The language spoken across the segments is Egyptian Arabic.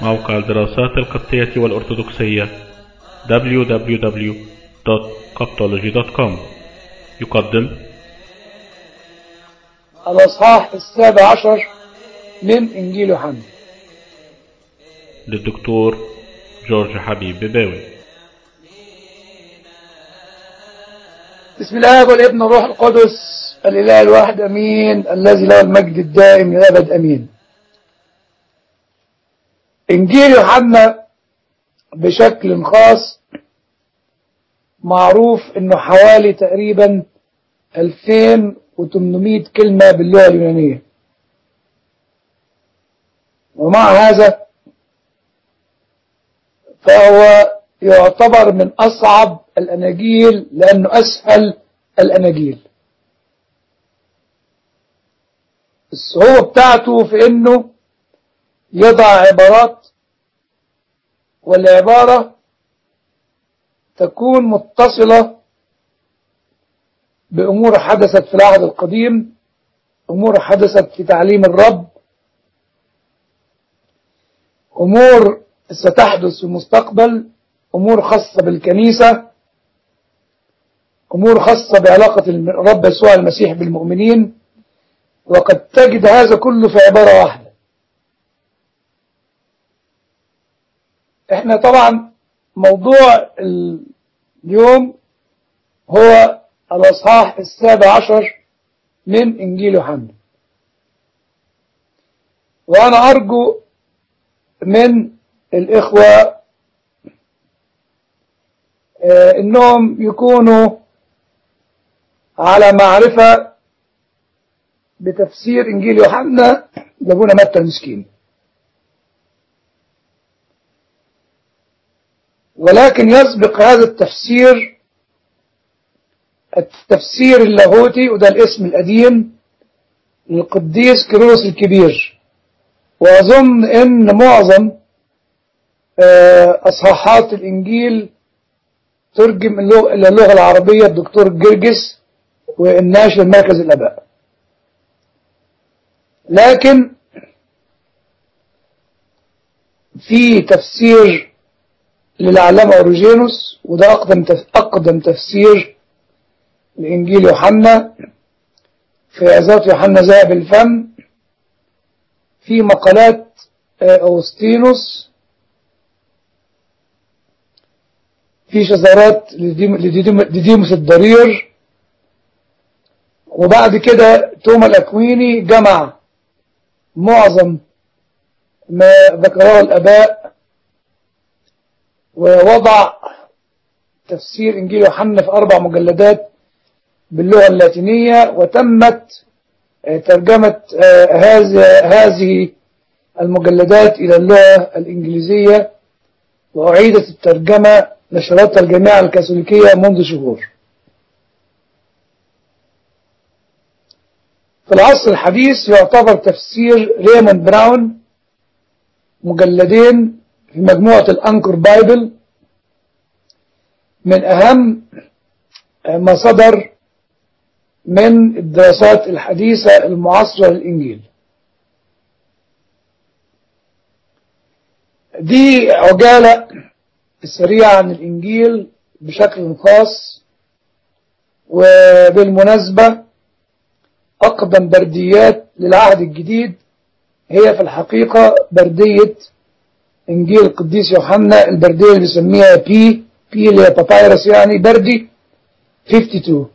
موقع الدراسات القبطية والأرثوذكسية www.coptology.com يقدم الأصحاح السابع عشر من إنجيل يوحنا للدكتور جورج حبيب بباوي بسم الله والابن والروح القدس الإله الواحد أمين الذي له المجد الدائم للأبد أمين إنجيل يوحنا بشكل خاص معروف إنه حوالي تقريبا 2800 كلمة باللغة اليونانية ومع هذا فهو يعتبر من أصعب الأناجيل لأنه أسهل الأناجيل الصعوبة بتاعته في أنه يضع عبارات والعبارة تكون متصلة بأمور حدثت في العهد القديم أمور حدثت في تعليم الرب أمور ستحدث في المستقبل أمور خاصة بالكنيسة أمور خاصة بعلاقة الرب يسوع المسيح بالمؤمنين وقد تجد هذا كله في عبارة واحدة احنا طبعا موضوع اليوم هو الأصحاح السابع عشر من إنجيل يوحنا وأنا أرجو من الإخوة إنهم يكونوا على معرفة بتفسير إنجيل يوحنا لابونا متى المسكين ولكن يسبق هذا التفسير التفسير اللاهوتي وده الاسم القديم للقديس كيروس الكبير وأظن إن معظم أصحاحات الإنجيل ترجم إلى اللغة العربية الدكتور جرجس والناشر مركز الآباء لكن في تفسير للعلامة أوروجينوس وده أقدم أقدم تفسير لإنجيل يوحنا في عظات يوحنا ذهب الفم في مقالات أوسطينوس في شذرات لديموس الضرير وبعد كده توما الأكويني جمع معظم ما ذكره الآباء ووضع تفسير إنجيل يوحنا في أربع مجلدات باللغة اللاتينية وتمت ترجمة هذه المجلدات إلى اللغة الإنجليزية وأعيدت الترجمة نشرتها الجامعة الكاثوليكية منذ شهور في العصر الحديث يعتبر تفسير ريموند براون مجلدين في مجموعة الأنكر بايبل من أهم ما صدر من الدراسات الحديثة المعاصرة للإنجيل دي عجالة السريعة عن الإنجيل بشكل خاص وبالمناسبة أقدم برديات للعهد الجديد هي في الحقيقة بردية إنجيل القديس يوحنا البردية اللي بيسميها بي بي اللي هي بابايرس يعني بردي 52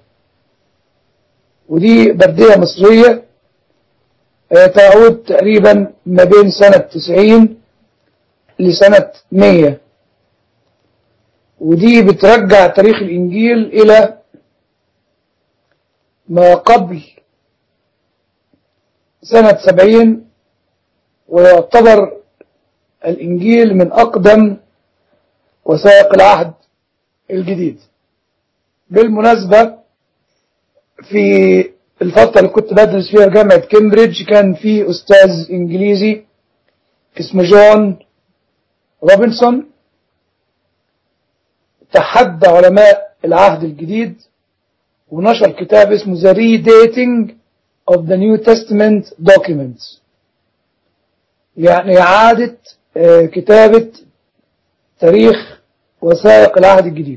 ودي بردية مصرية تعود تقريبا ما بين سنة 90 لسنة 100 ودي بترجع تاريخ الإنجيل إلى ما قبل سنة 70 ويعتبر الإنجيل من أقدم وثائق العهد الجديد بالمناسبة في الفترة اللي كنت بدرس فيها جامعة كامبريدج كان في أستاذ إنجليزي اسمه جون روبنسون تحدى علماء العهد الجديد ونشر كتاب اسمه The Redating of the New Testament Documents يعني إعادة آه، كتابة تاريخ وثائق العهد الجديد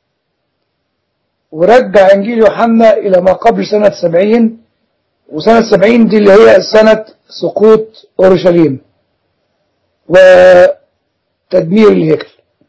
ورجع إنجيل يوحنا إلى ما قبل سنة سبعين وسنة سبعين دي اللي هي سنة سقوط أورشليم وتدمير الهيكل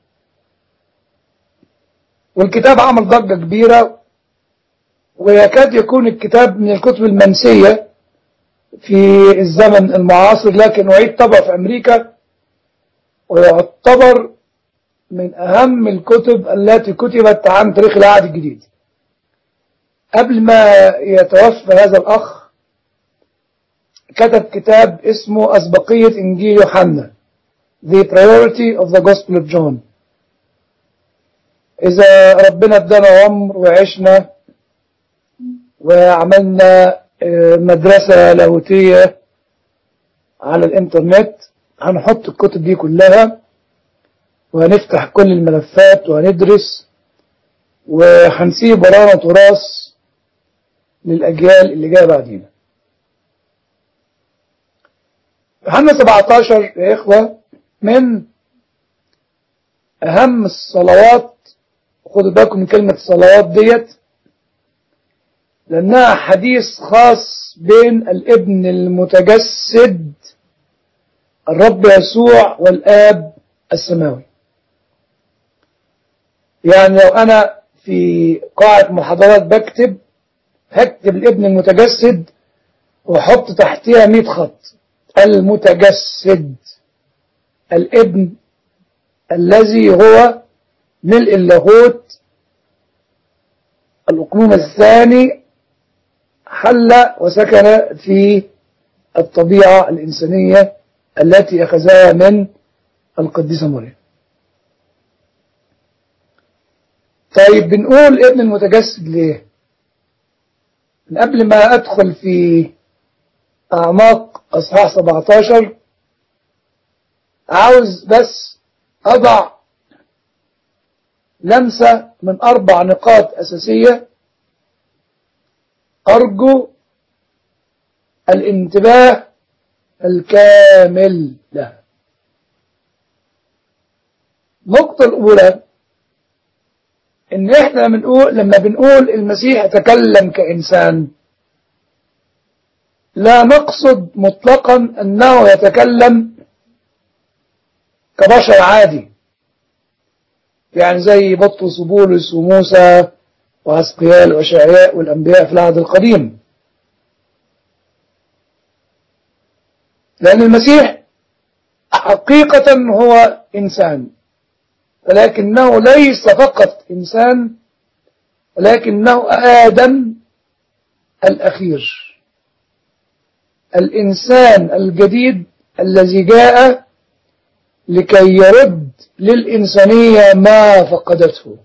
والكتاب عمل ضجة كبيرة ويكاد يكون الكتاب من الكتب المنسية في الزمن المعاصر لكن أعيد طبعه في أمريكا ويعتبر من أهم الكتب التي كتبت عن تاريخ العهد الجديد قبل ما يتوفى هذا الأخ كتب كتاب اسمه أسبقية إنجيل يوحنا The Priority of the Gospel of John إذا ربنا ادانا عمر وعشنا وعملنا آه، مدرسة لاهوتية على الإنترنت هنحط الكتب دي كلها وهنفتح كل الملفات وهندرس وهنسيب ورانا تراث للأجيال اللي جاية بعدينا يوحنا 17 يا إخوة من أهم الصلوات خدوا بالكم من كلمة الصلوات ديت لأنها حديث خاص بين الابن المتجسد الرب يسوع والآب السماوي يعني لو أنا في قاعة محاضرات بكتب هكتب الابن المتجسد وحط تحتها 100 خط المتجسد الابن الذي هو ملء اللاهوت الأقنوم الثاني حل وسكن في الطبيعة الإنسانية التي أخذها من القديسة مريم طيب بنقول ابن المتجسد ليه من قبل ما أدخل في أعماق أصحاح 17 عاوز بس أضع لمسة من أربع نقاط أساسية أرجو الانتباه الكامل لها النقطة الأولى إن إحنا بنقول لما بنقول المسيح تكلم كإنسان لا نقصد مطلقا أنه يتكلم كبشر عادي يعني زي بطرس وبولس وموسى وعسقيال وشعياء والأنبياء في العهد القديم لأن المسيح حقيقة هو إنسان ولكنه ليس فقط إنسان ولكنه آدم الأخير الإنسان الجديد الذي جاء لكي يرد للإنسانية ما فقدته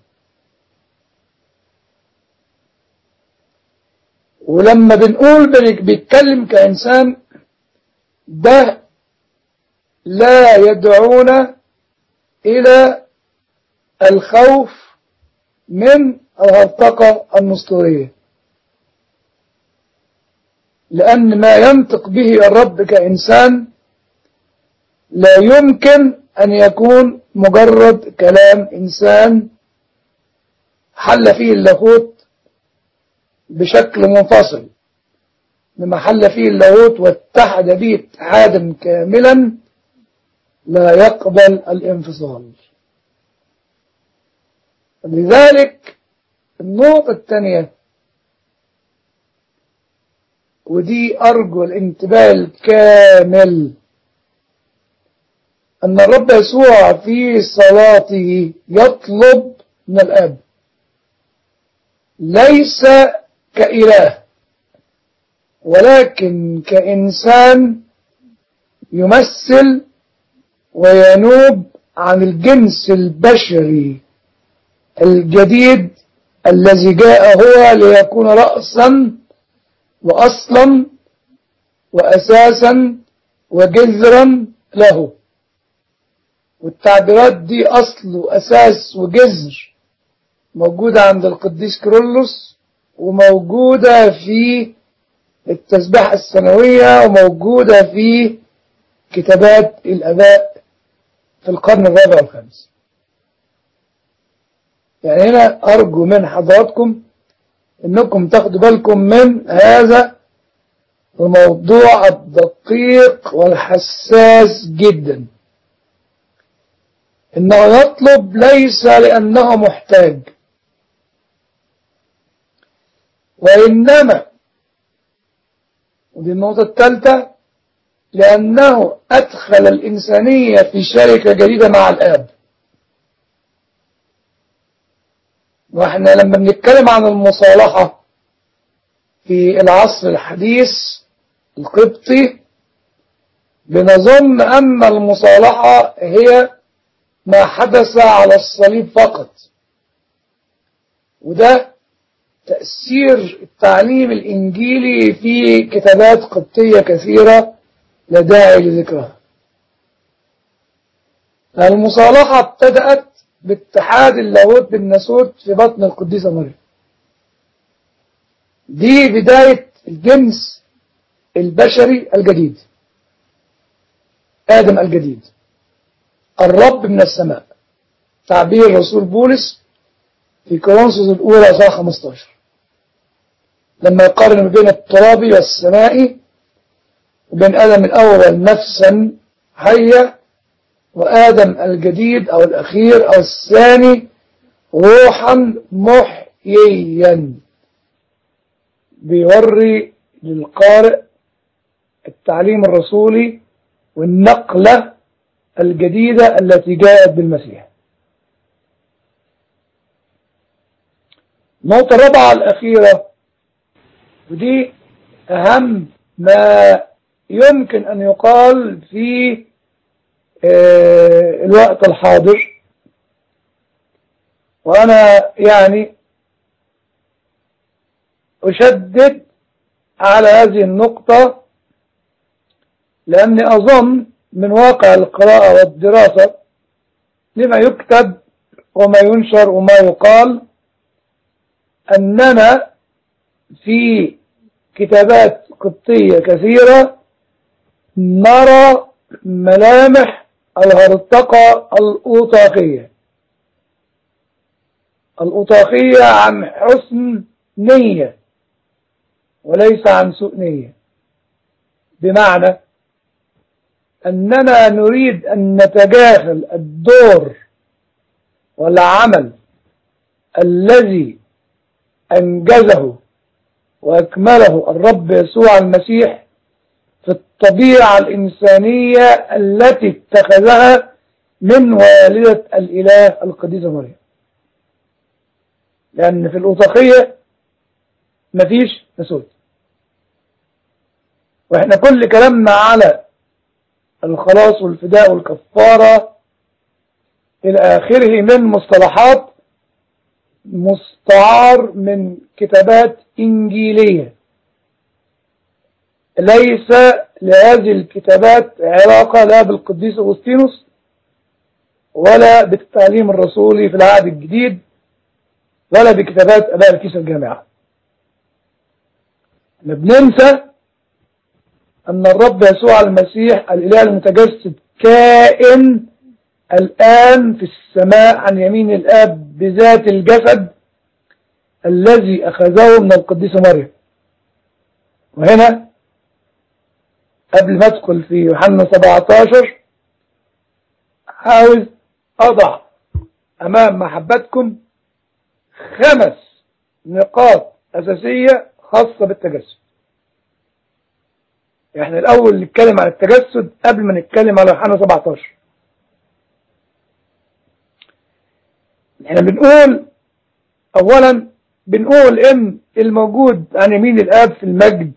ولما بنقول بنك- بيتكلم كإنسان ده لا يدعونا إلى الخوف من الهرطقة النسطورية لأن ما ينطق به الرب كإنسان لا يمكن أن يكون مجرد كلام إنسان حل فيه اللاهوت بشكل منفصل لما حل فيه اللاهوت واتحد به اتحادا كاملا لا يقبل الانفصال لذلك النقطة الثانية ودي أرجو الانتباه الكامل أن الرب يسوع في صلاته يطلب من الأب ليس كإله ولكن كإنسان يمثل وينوب عن الجنس البشري الجديد الذي جاء هو ليكون رأسا وأصلا وأساسا وجذرا له والتعبيرات دي أصل وأساس وجذر موجودة عند القديس كيرلس وموجودة في التسبيحة السنوية وموجودة في كتابات الآباء في القرن الرابع والخامس يعني هنا أرجو من حضراتكم أنكم تاخدوا بالكم من هذا الموضوع الدقيق والحساس جدا إنه يطلب ليس لأنه محتاج وإنما ودي النقطة الثالثة لأنه أدخل الإنسانية في شركة جديدة مع الآب وإحنا لما بنتكلم عن المصالحة في العصر الحديث القبطي بنظن أن المصالحة هي ما حدث على الصليب فقط وده تأثير التعليم الإنجيلي في كتابات قبطية كثيرة لا داعي لذكرها المصالحة ابتدأت باتحاد اللاهوت بالناسوت في بطن القديسة مريم دي بداية الجنس البشري الجديد آدم الجديد الرب من السماء تعبير رسول بولس في كورنثوس الأولى صفحة 15 لما يقارن بين الترابي والسمائي وبين آدم الأول نفسا حية وآدم الجديد أو الأخير أو الثاني روحا محييا بيوري للقارئ التعليم الرسولي والنقلة الجديدة التي جاءت بالمسيح النقطة الرابعة الأخيرة ودي أهم ما يمكن أن يقال في الوقت الحاضر وأنا يعني أشدد على هذه النقطة لأني أظن من واقع القراءة والدراسة لما يكتب وما ينشر وما يقال أننا في كتابات قبطية كثيرة نرى ملامح الهرطقة الأوطاقية الأوطاقية عن حسن نية وليس عن سوء نية بمعنى أننا نريد أن نتجاهل الدور والعمل الذي أنجزه وأكمله الرب يسوع المسيح في الطبيعة الإنسانية التي اتخذها من والدة الإله القديسة مريم لأن في الأوطاقية مفيش نسود وإحنا كل كلامنا على الخلاص والفداء والكفارة إلى آخره من مصطلحات مستعار من كتابات إنجيلية ليس لهذه الكتابات علاقة لا بالقديس أغسطينوس ولا بالتعليم الرسولي في العهد الجديد ولا بكتابات أباء الكيسة الجامعة بننسى أن الرب يسوع المسيح الإله المتجسد كائن الآن في السماء عن يمين الآب بذات الجسد الذي أخذه من القديسة مريم وهنا قبل ما أدخل في يوحنا 17 عاوز أضع أمام محبتكم خمس نقاط أساسية خاصة بالتجسد احنا الأول نتكلم عن التجسد قبل ما نتكلم على يوحنا 17 احنا بنقول أولا بنقول إن الموجود عن يمين الآب في المجد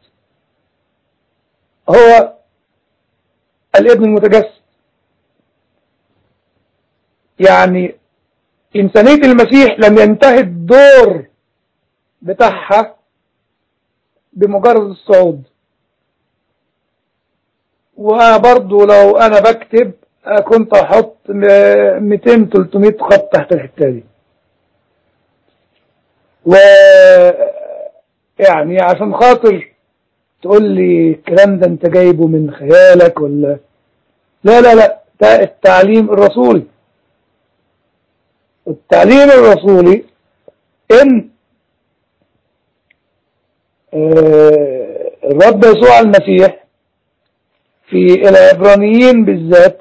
هو الابن المتجسد يعني إنسانية المسيح لم ينتهي الدور بتاعها بمجرد الصعود وبرضو لو أنا بكتب كنت أحط 200 300 خط تحت الحتة دي و يعني عشان خاطر تقول لي الكلام ده انت جايبه من خيالك ولا لا لا لا ده التعليم الرسولي التعليم الرسولي ان آه، الرب يسوع المسيح في العبرانيين بالذات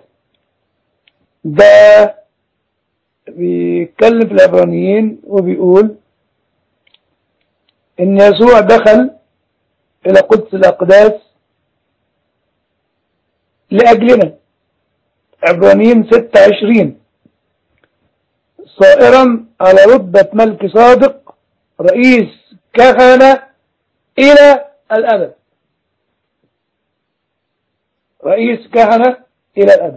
ده بيتكلم في العبرانيين وبيقول ان يسوع دخل الى قدس الاقداس لاجلنا عبرانيين 26 صائرا على رتبة ملك صادق رئيس كهنة إلى الأبد رئيس كهنة إلى الأبد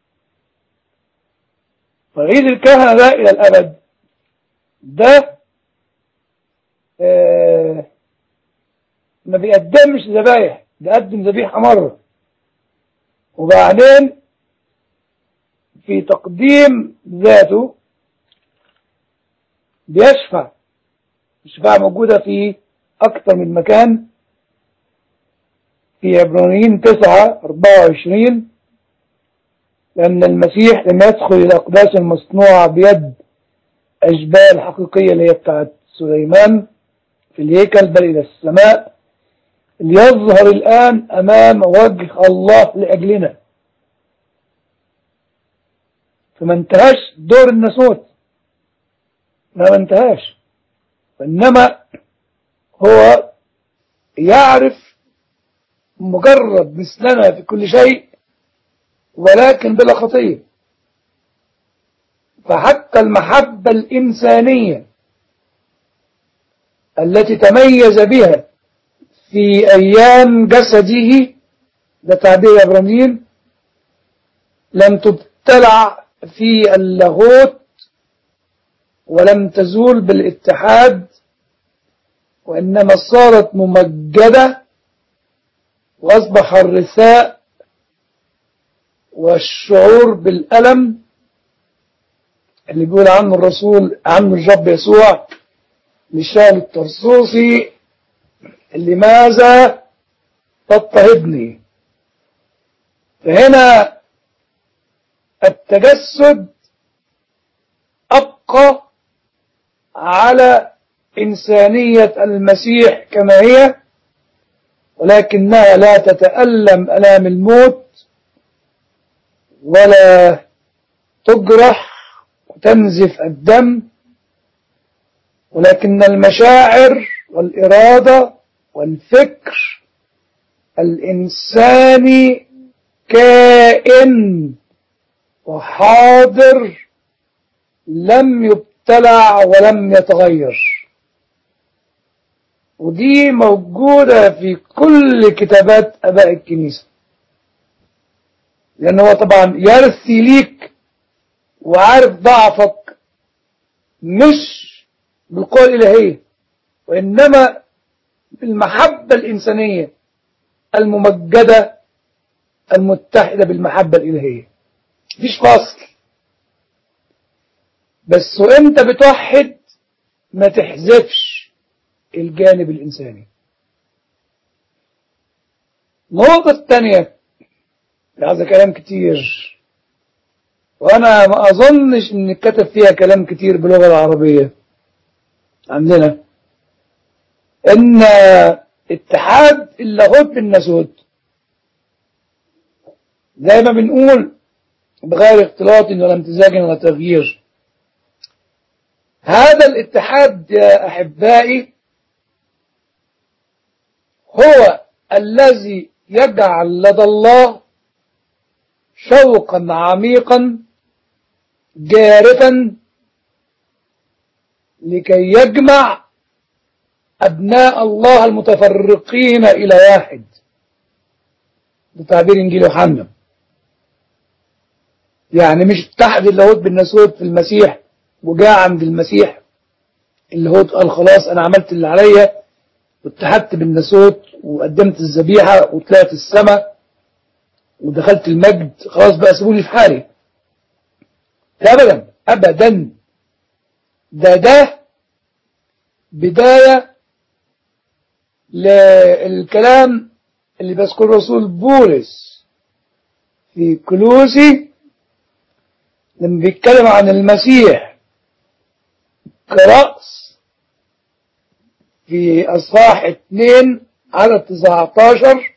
رئيس الكهنة ده إلى الأبد ده آه ما بيقدمش ذبايح بيقدم ذبيحة مرة وبعدين في تقديم ذاته بيشفع الشفاعة موجودة في أكثر من مكان في عبرانيين 9 24 لأن المسيح لم يدخل إلى أقداس المصنوعة بيد أجبال حقيقية اللي هي بتاعت سليمان في الهيكل بل إلى السماء ليظهر الآن أمام وجه الله لأجلنا فما انتهاش دور الناسوت ما انتهاش وإنما هو يعرف مجرد مثلنا في كل شيء ولكن بلا خطية فحتى المحبة الإنسانية التي تميز بها في أيام جسده ده تعبير إبراهيم لم تبتلع في اللاهوت ولم تزول بالاتحاد وإنما صارت ممجدة وأصبح الرثاء والشعور بالألم اللي بيقول عنه الرسول عنه الرب يسوع مشان الترسوسي لماذا تضطهدني فهنا التجسد أبقى على إنسانية المسيح كما هي ولكنها لا تتألم ألام الموت ولا تجرح وتنزف الدم ولكن المشاعر والإرادة والفكر الإنساني كائن وحاضر لم يبتلع ولم يتغير ودي موجودة في كل كتابات أباء الكنيسة لأنه هو طبعا يرثي ليك وعارف ضعفك مش بالقوة الإلهية وإنما بالمحبة الإنسانية الممجدة المتحدة بالمحبة الإلهية مفيش فاصل بس وانت بتوحد ما تحذفش الجانب الإنساني النقطة الثانية هذا كلام كتير وأنا ما أظنش إن كتب فيها كلام كتير باللغة العربية عندنا إن اتحاد اللاهوت بالناسوت زي ما بنقول بغير اختلاط ولا امتزاج ولا تغيير هذا الاتحاد يا أحبائي هو الذي يجعل لدى الله شوقا عميقا جارفا لكي يجمع أبناء الله المتفرقين إلى واحد بتعبير إنجيل يوحنا يعني مش اتحد اللاهوت بالناسوت في المسيح وجاء عند المسيح اللاهوت قال خلاص أنا عملت اللي عليا واتحدت بالناسوت وقدمت الذبيحة وطلعت السماء ودخلت المجد خلاص بقى سيبوني في حالي لا أبدا أبدا ده ده بداية للكلام اللي بيذكر الرسول بولس في كلوسي لما بيتكلم عن المسيح كرأس في أصحاح 2 على 19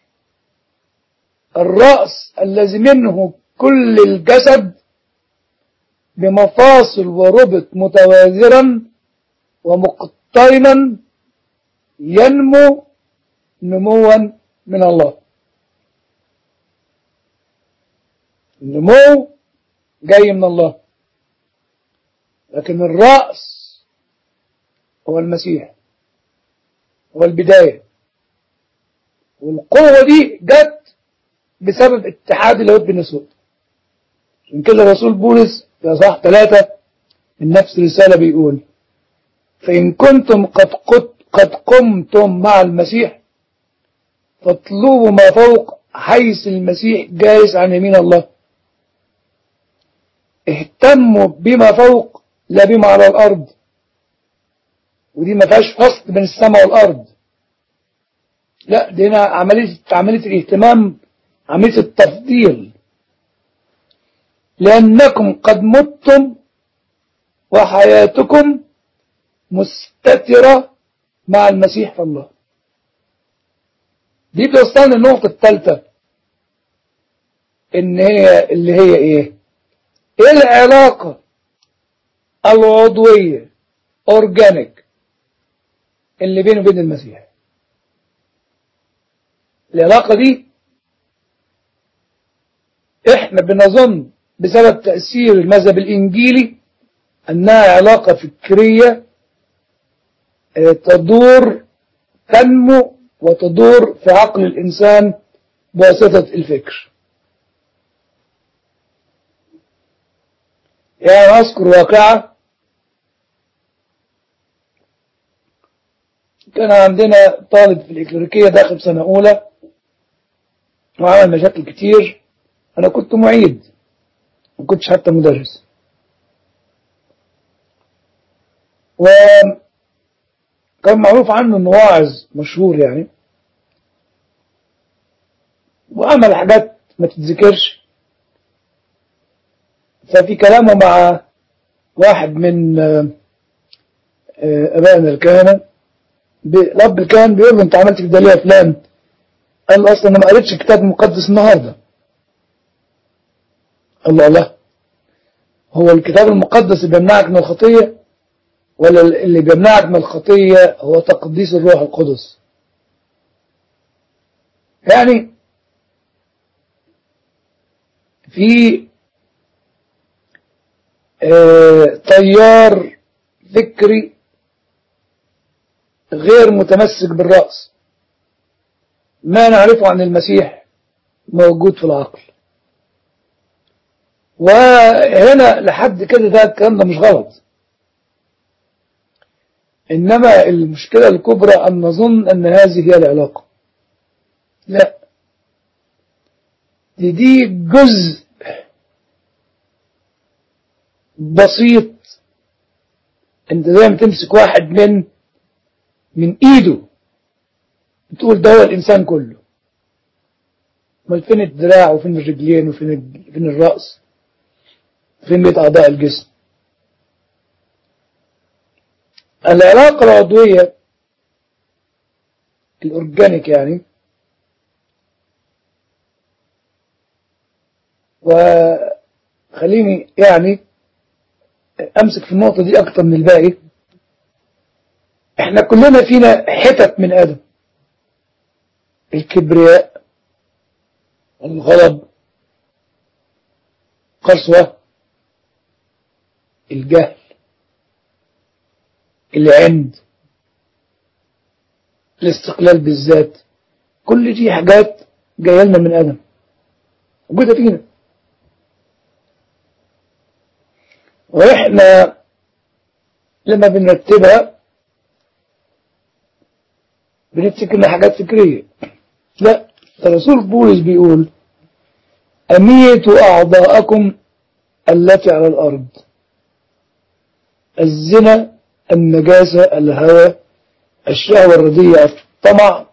الرأس الذي منه كل الجسد بمفاصل وربط متوازرا ومقترنا ينمو نموا من الله النمو جاي من الله لكن الرأس هو المسيح هو البداية والقوة دي جت بسبب اتحاد اليهود بالنسوة عشان كده الرسول بولس في اصحاح ثلاثة من نفس الرسالة بيقول فإن كنتم قد قد قد قمتم مع المسيح فاطلبوا ما فوق حيث المسيح جالس عن يمين الله اهتموا بما فوق لا بما على الأرض ودي ما فيهاش فصل بين السماء والأرض لا دي هنا عملية عملية الاهتمام عملية التفضيل لأنكم قد متم وحياتكم مستترة مع المسيح في الله دي بتوصلنا النقطة الثالثة ان هي اللي هي ايه ايه العلاقة العضوية اورجانيك اللي بينه وبين المسيح العلاقة دي احنا بنظن بسبب تأثير المذهب الانجيلي انها علاقة فكرية تدور تنمو وتدور في عقل الإنسان بواسطة الفكر يعني أذكر واقعة كان عندنا طالب في الإكليريكية داخل سنة أولى وعمل مشاكل كتير أنا كنت معيد ما كنتش حتى مدرس وكان معروف عنه انه واعظ مشهور يعني وعمل حاجات ما تتذكرش ففي كلامه مع واحد من ابائنا الكهنة رب الكهن بيقول له انت عملت كده ليه يا فلان قال له اصلا انا ما قريتش الكتاب المقدس النهارده قال له الله هو الكتاب المقدس اللي بيمنعك من الخطيه ولا اللي بيمنعك من الخطية هو تقديس الروح القدس يعني في اه تيار فكري غير متمسك بالرأس ما نعرفه عن المسيح موجود في العقل وهنا لحد كده ده الكلام ده مش غلط إنما المشكلة الكبرى أن نظن أن هذه هي العلاقة لا دي, دي جزء بسيط انت زي ما تمسك واحد من من ايده بتقول ده هو الانسان كله امال فين الدراع وفين الرجلين وفين فين الراس فين بقيه اعضاء الجسم العلاقة العضوية الأورجانيك يعني وخليني يعني أمسك في النقطة دي أكتر من الباقي احنا كلنا فينا حتت من آدم الكبرياء الغضب قسوة الجهل العند الاستقلال بالذات كل دي حاجات جايه لنا من ادم موجوده فينا واحنا لما بنرتبها بنفتكر انها حاجات فكريه لا الرسول بولس بيقول اميتوا اعضاءكم التي على الارض الزنا النجاسة الهوى الشهوة الردية الطمع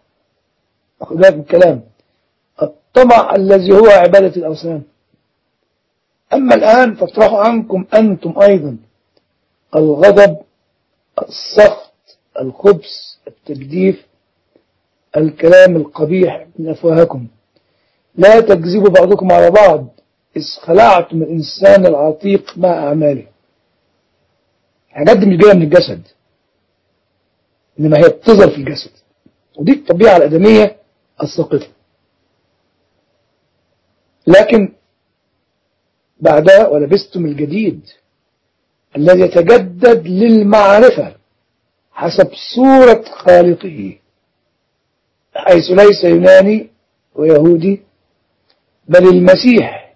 خد بالك الكلام الطمع الذي هو عبادة الأوثان أما الآن فاطرحوا عنكم أنتم أيضا الغضب السخط الخبث التجديف الكلام القبيح من أفواهكم لا تكذبوا بعضكم على بعض إذ خلعتم الإنسان العتيق مع أعماله الحاجات دي مش جاية من الجسد إنما هي بتظهر في الجسد ودي الطبيعة الآدمية الساقطة لكن بعدها ولبستم الجديد الذي يتجدد للمعرفة حسب صورة خالقه حيث ليس يوناني ويهودي بل المسيح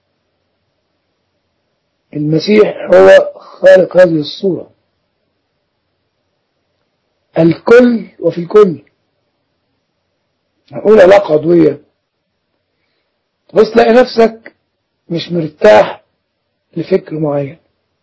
المسيح هو خالق هذه الصورة الكل وفي الكل هنقول علاقة عضوية بس تلاقي نفسك مش مرتاح لفكر معين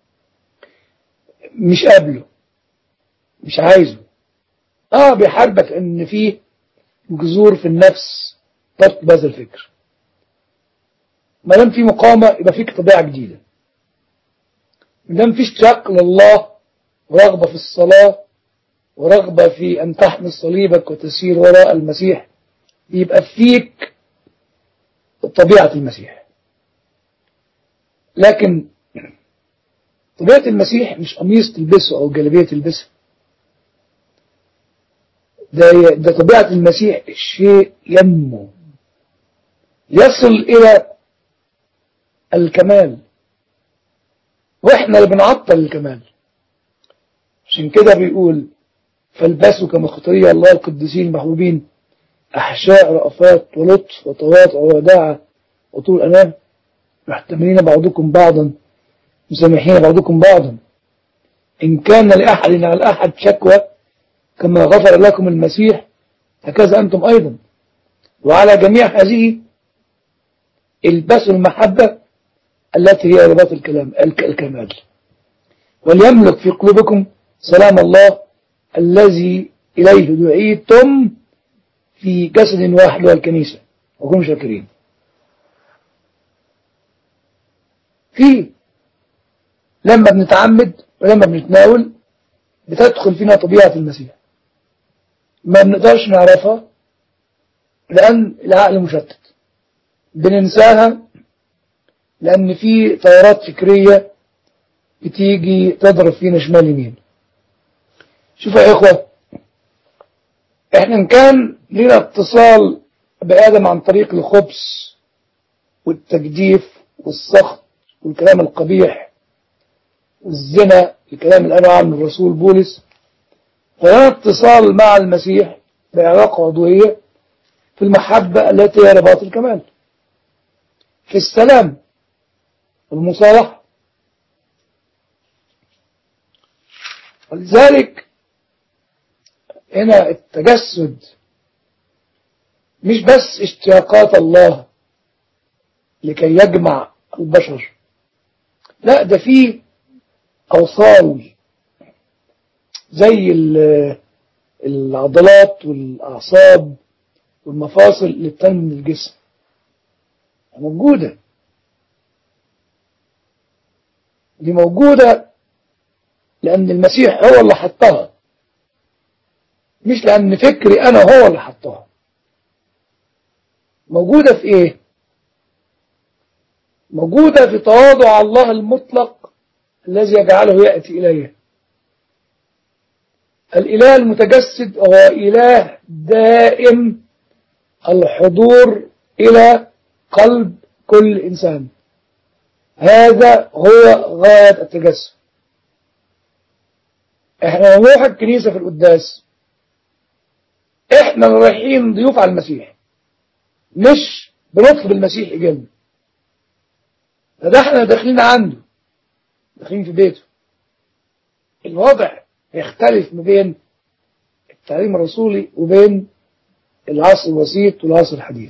مش قابله مش عايزه اه بيحاربك ان في جذور في النفس ترتب هذا الفكر ما دام في مقاومة يبقى فيك طبيعة جديدة ما دام في اشتياق لله ورغبة في الصلاة ورغبة في أن تحمل صليبك وتسير وراء المسيح يبقى فيك طبيعة المسيح لكن طبيعة المسيح مش قميص تلبسه أو جلبية تلبسها ده, ده طبيعة المسيح شيء ينمو يصل إلى الكمال وإحنا اللي بنعطل الكمال عشان كده بيقول فالبسوا كما خطرية الله القديسين المحبوبين أحشاء رأفات ولطف وتواضع ووداعة وطول أنام محتملين بعضكم بعضا مسامحين بعضكم بعضا إن كان لأحد على أحد شكوى كما غفر لكم المسيح هكذا أنتم أيضا وعلى جميع هذه البسوا المحبة التي هي رباط الكلام الكمال وليملك في قلوبكم سلام الله الذي إليه دعيتم في جسد واحد والكنيسة وكم شاكرين في لما بنتعمد ولما بنتناول بتدخل فينا طبيعة المسيح ما بنقدرش نعرفها لأن العقل مشتت بننساها لأن في تيارات فكرية بتيجي تضرب فينا شمال يمين شوفوا يا إخوة إحنا إن كان لنا اتصال بآدم عن طريق الخبث والتجديف والسخط والكلام القبيح والزنا الكلام اللي قاله عنه الرسول بولس فلنا اتصال مع المسيح بعلاقة عضوية في المحبة التي هي رباط الكمال في السلام والمصالحة ولذلك هنا التجسد مش بس اشتياقات الله لكي يجمع البشر لا ده فيه أوصال زي العضلات والأعصاب والمفاصل اللي بتنمي الجسم موجودة دي موجودة لأن المسيح هو اللي حطها مش لأن فكري أنا هو اللي حطها موجودة في إيه موجودة في تواضع الله المطلق الذي يجعله يأتي إليه الإله المتجسد هو إله دائم الحضور إلى قلب كل إنسان هذا هو غاية التجسد احنا نروح الكنيسة في القداس احنا رايحين ضيوف على المسيح مش بنطلب المسيح يجينا ده احنا داخلين عنده داخلين في بيته الوضع يختلف ما بين التعليم الرسولي وبين العصر الوسيط والعصر الحديث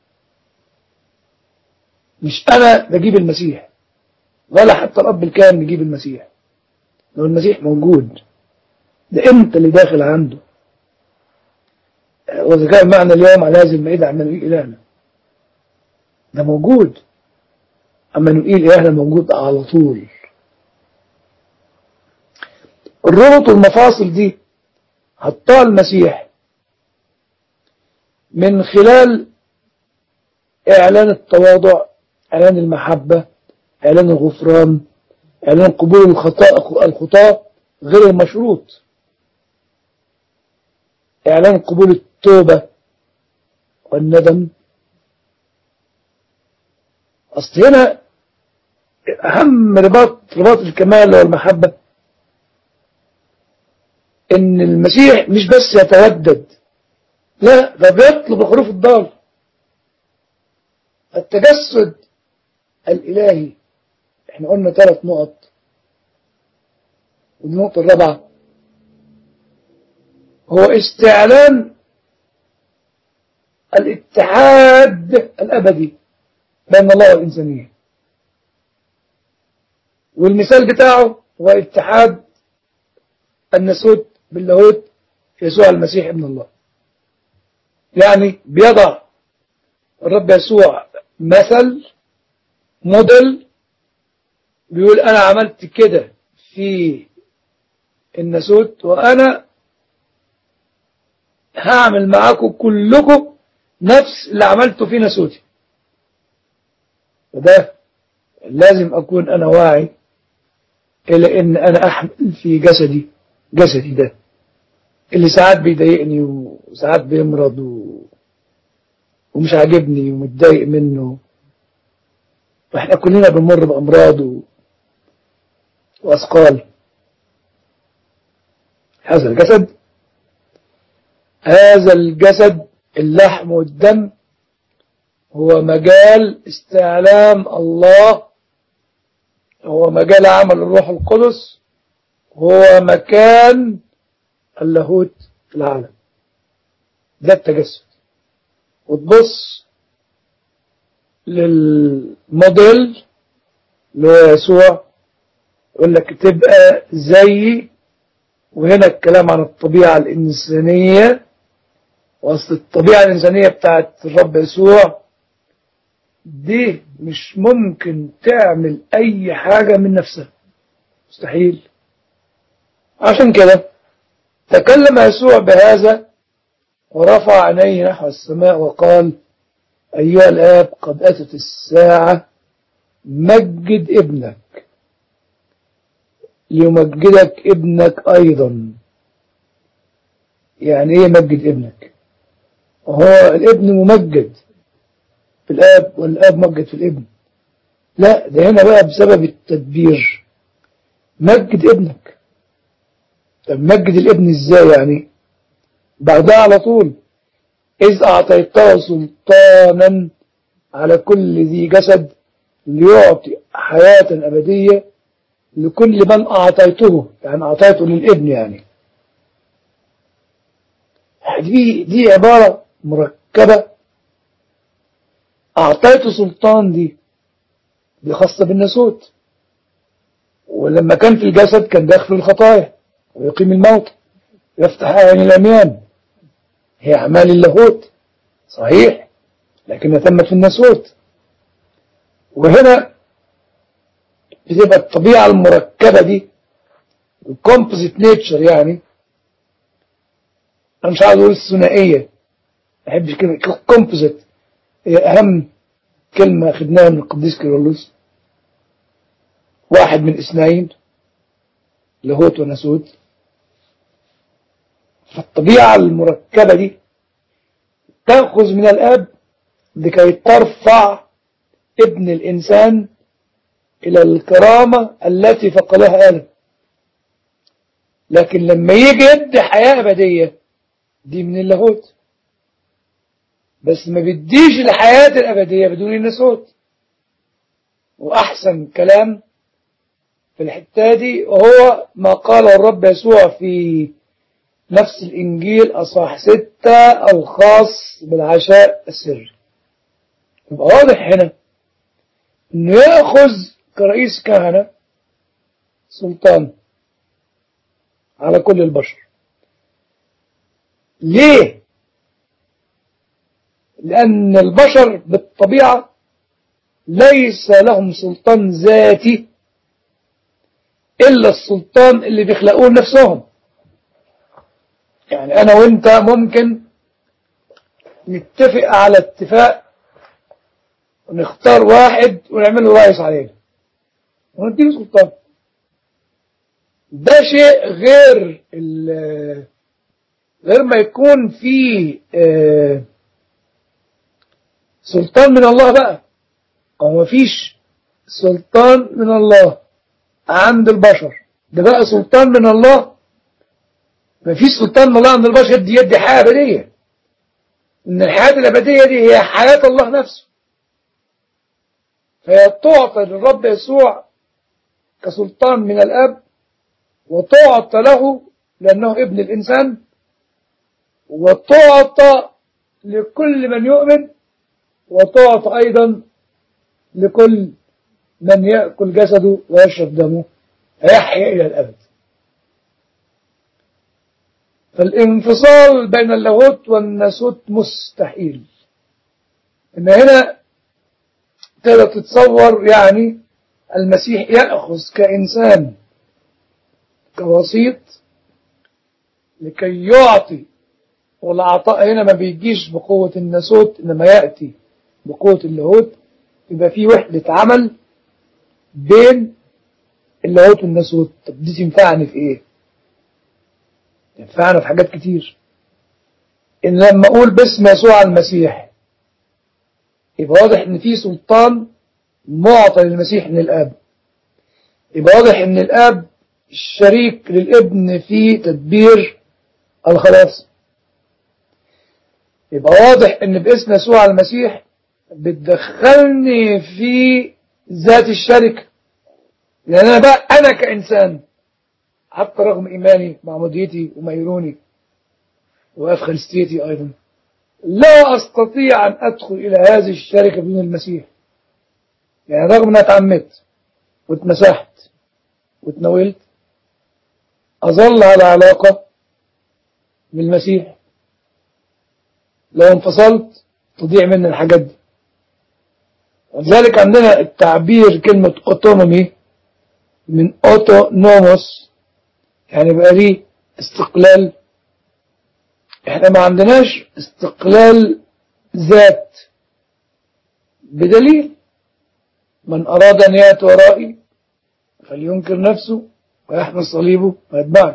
مش انا بجيب المسيح ولا حتى الاب الكامل بيجيب المسيح لو المسيح موجود ده انت اللي داخل عنده واذا كان معنا اليوم على هذه المائده عمال الهنا ده موجود أما نقول إلهنا موجود على طول الربط والمفاصل دي حطها المسيح من خلال إعلان التواضع إعلان المحبة إعلان الغفران إعلان قبول الخطاء الخطاة غير المشروط إعلان قبول التوبة والندم أصل هنا أهم رباط رباط الكمال والمحبة إن المسيح مش بس يتودد لا ده بيطلب الحروف الضال التجسد الإلهي احنا قلنا ثلاث نقط والنقطة الرابعة هو استعلان الاتحاد الأبدي بين الله والإنسانية والمثال بتاعه هو اتحاد النسوت باللاهوت يسوع المسيح ابن الله يعني بيضع الرب يسوع مثل موديل بيقول أنا عملت كده في النسوت وأنا هعمل معاكم كلكم نفس اللي عملته في نسوتي وده لازم أكون أنا واعي إلى إن أنا أحمل في جسدي جسدي ده اللي ساعات بيضايقني وساعات بيمرض و... ومش عاجبني ومتضايق منه واحنا كلنا بنمر بأمراض و... وأثقال هذا الجسد هذا الجسد اللحم والدم هو مجال استعلام الله هو مجال عمل الروح القدس هو مكان اللاهوت في العالم ده التجسد وتبص للموديل اللي هو يسوع يقول لك تبقى زيي وهنا الكلام عن الطبيعة الإنسانية وأصل الطبيعة الإنسانية بتاعت الرب يسوع دي مش ممكن تعمل أي حاجة من نفسها مستحيل عشان كده تكلم يسوع بهذا ورفع عينيه نحو السماء وقال أيها الآب قد أتت الساعة مجد ابنك ليمجدك ابنك أيضا يعني إيه مجد ابنك وهو الابن ممجد في الآب والآب مجد في الابن لا ده هنا بقى بسبب التدبير مجد ابنك طب مجد الابن ازاي يعني بعدها على طول إذ أعطيته سلطانا على كل ذي جسد ليعطي حياة أبدية لكل من أعطيته يعني أعطيته للابن يعني دي, دي عبارة مركبة أعطيته سلطان دي دي خاصة بالنسوت ولما كان في الجسد كان داخل الخطايا ويقيم الموت يفتح عين الأميان هي أعمال اللاهوت صحيح لكنها تمت في النسوت وهنا بتبقى الطبيعة المركبة دي الكومبوزيت نيتشر يعني أنا مش عاوز أقول الثنائية ما أحبش كلمة كومبوزيت هي أهم كلمة خدناها من القديس كيرلس واحد من اثنين لاهوت وناسوت فالطبيعة المركبة دي تأخذ من الأب لكي ترفع ابن الإنسان إلى الكرامة التي فقدها آدم لكن لما يجي يدي حياة أبدية دي من اللاهوت بس ما بيديش الحياة الأبدية بدون النسوت وأحسن كلام في الحتة دي وهو ما قاله الرب يسوع في نفس الإنجيل أصح ستة الخاص بالعشاء السري يبقى واضح هنا إنه يأخذ كرئيس كهنة سلطان على كل البشر ليه؟ لأن البشر بالطبيعة ليس لهم سلطان ذاتي إلا السلطان اللي بيخلقوه لنفسهم يعني أنا وإنت ممكن نتفق على اتفاق ونختار واحد ونعمله رئيس علينا ونديله سلطان ده شيء غير غير ما يكون فيه آه سلطان من الله بقى أو ما فيش سلطان من الله عند البشر ده بقى سلطان من الله ما فيش سلطان من الله عند البشر دي يدي حياة أبدية إن الحياة الأبدية دي هي حياة الله نفسه فهي تعطى للرب يسوع كسلطان من الأب وتعطى له لأنه ابن الإنسان وتعطى لكل من يؤمن وتعطى أيضا لكل من يأكل جسده ويشرب دمه فيحيا إلى الأبد فالانفصال بين اللاهوت والناسوت مستحيل إن هنا تقدر تتصور يعني المسيح يأخذ كإنسان كوسيط لكي يعطي والعطاء هنا ما بيجيش بقوة الناسوت إنما يأتي بقوة اللاهوت يبقى في وحدة عمل بين اللاهوت والناسوت طب دي تنفعني في ايه تنفعنا في حاجات كتير ان لما اقول باسم يسوع المسيح يبقى واضح ان في سلطان معطى للمسيح من الاب يبقى واضح ان الاب شريك للابن في تدبير الخلاص يبقى واضح ان باسم يسوع المسيح بتدخلني في ذات الشركة لأن أنا بقى أنا كإنسان حتى رغم إيماني معموديتي وميروني وأفخارستيتي أيضا لا أستطيع أن أدخل إلى هذه الشركة بدون المسيح يعني رغم أن اتعمدت واتمسحت واتناولت أظل على علاقة بالمسيح لو انفصلت تضيع مني الحاجات دي ولذلك عندنا التعبير كلمة اوتونومي من اوتونوموس يعني بقى ليه استقلال احنا ما عندناش استقلال ذات بدليل من أراد أن يأتي ورائي فلينكر نفسه ويحمل صليبه ويتبعني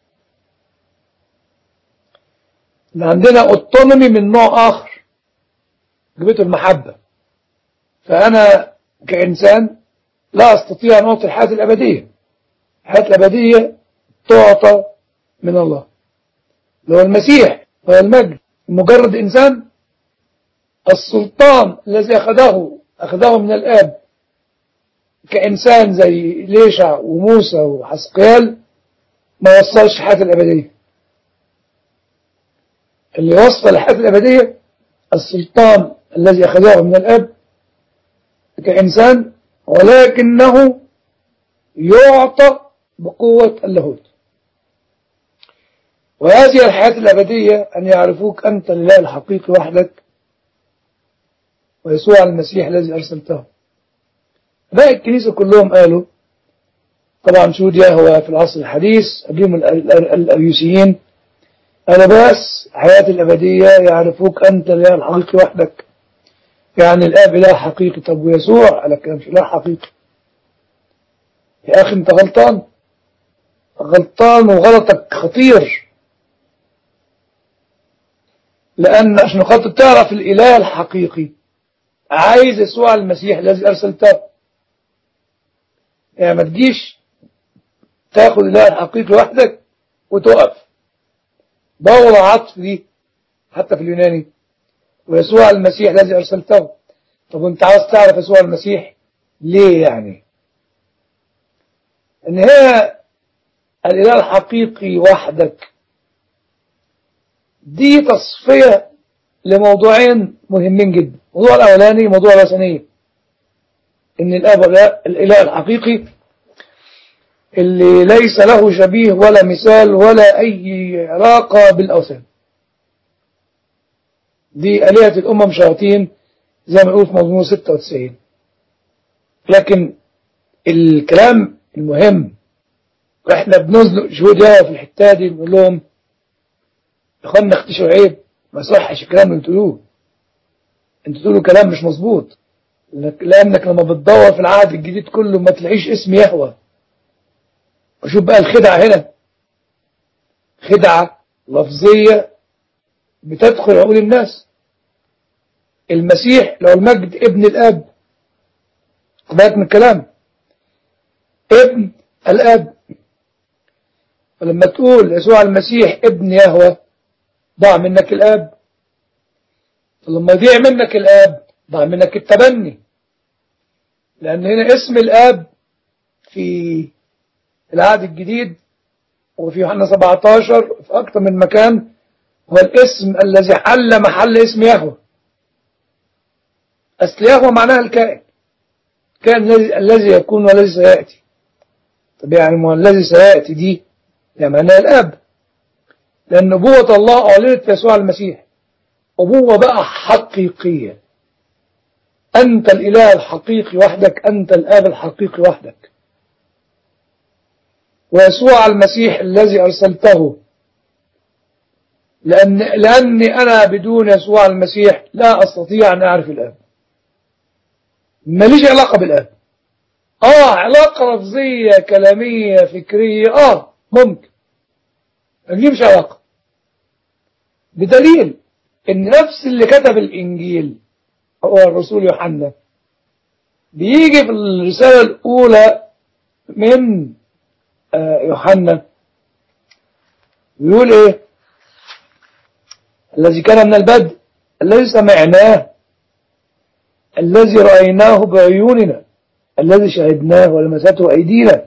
عندنا اوتونومي من نوع آخر جبته المحبة فأنا كإنسان لا أستطيع أن أعطي الحياة الأبدية الحياة الأبدية تعطى من الله لو المسيح هو المجد مجرد إنسان السلطان الذي أخذه أخذه من الآب كإنسان زي ليشع وموسى وحسقيال ما وصلش الحياة الأبدية اللي وصل الحياة الأبدية السلطان الذي أخذه من الآب كإنسان ولكنه يعطى بقوة اللاهوت وهذه الحياة الأبدية أن يعرفوك أنت لله الحقيقي وحدك ويسوع المسيح الذي أرسلته باقي الكنيسة كلهم قالوا طبعا شوديا هو في العصر الحديث قبلهم الأريوسيين قالوا بس حياة الأبدية يعرفوك أنت لله الحقيقي وحدك يعني الآب إله حقيقي طب ويسوع قال لك مش إله حقيقي يا أخي أنت غلطان غلطان وغلطك خطير لأن عشان خاطر تعرف الإله الحقيقي عايز يسوع المسيح الذي أرسلته يعني ما تجيش تاخد الإله الحقيقي وحدك وتقف دور عطف دي حتى في اليوناني ويسوع المسيح الذي أرسلته طب وانت عاوز تعرف يسوع المسيح ليه يعني ان هي الإله الحقيقي وحدك دي تصفية لموضوعين مهمين جدا الموضوع الأولاني موضوع الوثنية إن الأب الإله الحقيقي اللي ليس له شبيه ولا مثال ولا أي علاقة بالأوثان دي آلهة الأمم شياطين زي ما نقول في مضمون 96 لكن الكلام المهم واحنا بنزنق شهود يا في الحته دي بنقول لهم يا اخوانا اختشوا عيب ما يصحش الكلام اللي بتقولوه انتوا تقولوا كلام مش مظبوط لك- لانك لما بتدور في العهد الجديد كله ما تلاقيش اسم يهوى وشوف بقى الخدعه هنا خدعه لفظيه بتدخل عقول الناس المسيح لو المجد ابن الاب خد بالك من الكلام ابن الاب فلما تقول يسوع المسيح ابن يهوى ضاع منك الاب فلما يضيع منك الاب ضاع منك التبني لان هنا اسم الاب في العهد الجديد وفي يوحنا 17 في اكثر من مكان هو الاسم الذي حل محل اسم يهوى اصل يهوى معناها الكائن كان الذي الذي يكون والذي سياتي طب يعني ما هو الذي سياتي دي يعني معناها الاب لان نبوه الله اعلنت في يسوع المسيح أبوة بقى حقيقية أنت الإله الحقيقي وحدك أنت الآب الحقيقي وحدك ويسوع المسيح الذي أرسلته لأن لأني أنا بدون يسوع المسيح لا أستطيع أن أعرف الآب ماليش علاقة بالآب آه علاقة لفظية كلامية فكرية آه ممكن دي مش علاقة بدليل ان نفس اللي كتب الانجيل هو الرسول يوحنا بيجي في الرسالة الاولى من آه، يوحنا بيقول ايه الذي كان من البدء الذي سمعناه الذي رأيناه بعيوننا الذي شهدناه ولمسته أيدينا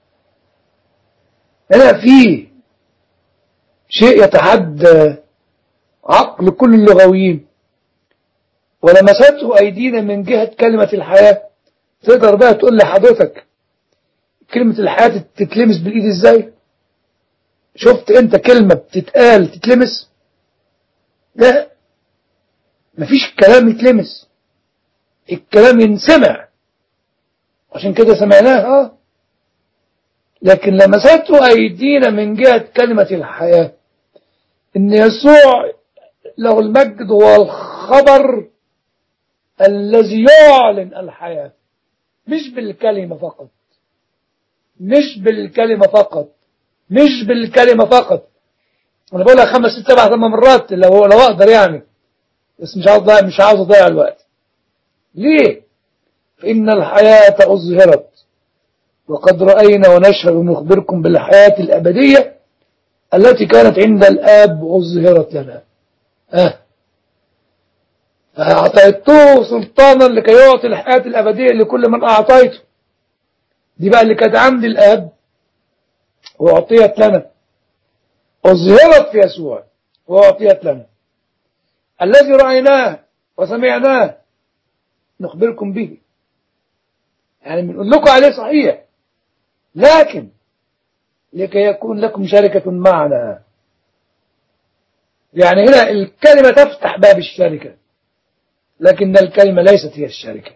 هنا في شيء يتحدى عقل كل اللغويين ولمسته أيدينا من جهة كلمة الحياة تقدر بقى تقول لحضرتك كلمة الحياة تتلمس بالإيد إزاي شفت أنت كلمة بتتقال تتلمس لا مفيش كلام يتلمس الكلام ينسمع عشان كده سمعناه اه لكن لمسته أيدينا من جهة كلمة الحياة إن يسوع له المجد هو الخبر الذي يعلن الحياة مش بالكلمة فقط مش بالكلمة فقط مش بالكلمة فقط أنا بقولها خمس ست سبع ثمان مرات لو لو أقدر يعني بس مش عاوز أضيع مش عاوز أضيع الوقت ليه؟ فإن الحياة أظهرت وقد رأينا ونشهد ونخبركم بالحياة الأبدية التي كانت عند الآب أظهرت لنا آه. فأعطيته سلطانا لكي يعطي الحياة الأبدية لكل من أعطيته دي بقى اللي كانت عند الآب وأعطيت لنا أظهرت في يسوع وأعطيت لنا الذي رأيناه وسمعناه نخبركم به يعني بنقول لكم عليه صحيح لكن لكي يكون لكم شركة معنا يعني هنا الكلمة تفتح باب الشركة لكن الكلمة ليست هي الشركة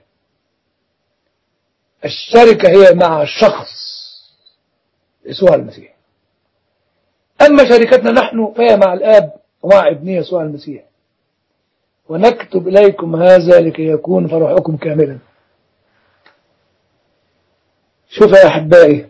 الشركة هي مع شخص يسوع المسيح أما شركتنا نحن فهي مع الآب ومع ابنه يسوع المسيح ونكتب إليكم هذا لكي يكون فرحكم كاملا شوف يا أحبائي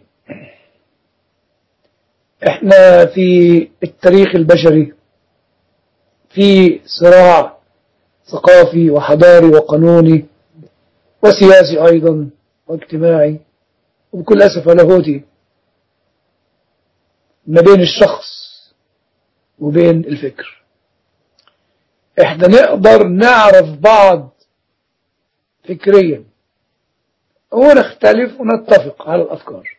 احنا في التاريخ البشري في صراع ثقافي وحضاري وقانوني وسياسي أيضا واجتماعي وبكل أسف لاهوتي ما بين الشخص وبين الفكر احنا نقدر نعرف بعض فكريا ونختلف ونتفق على الأفكار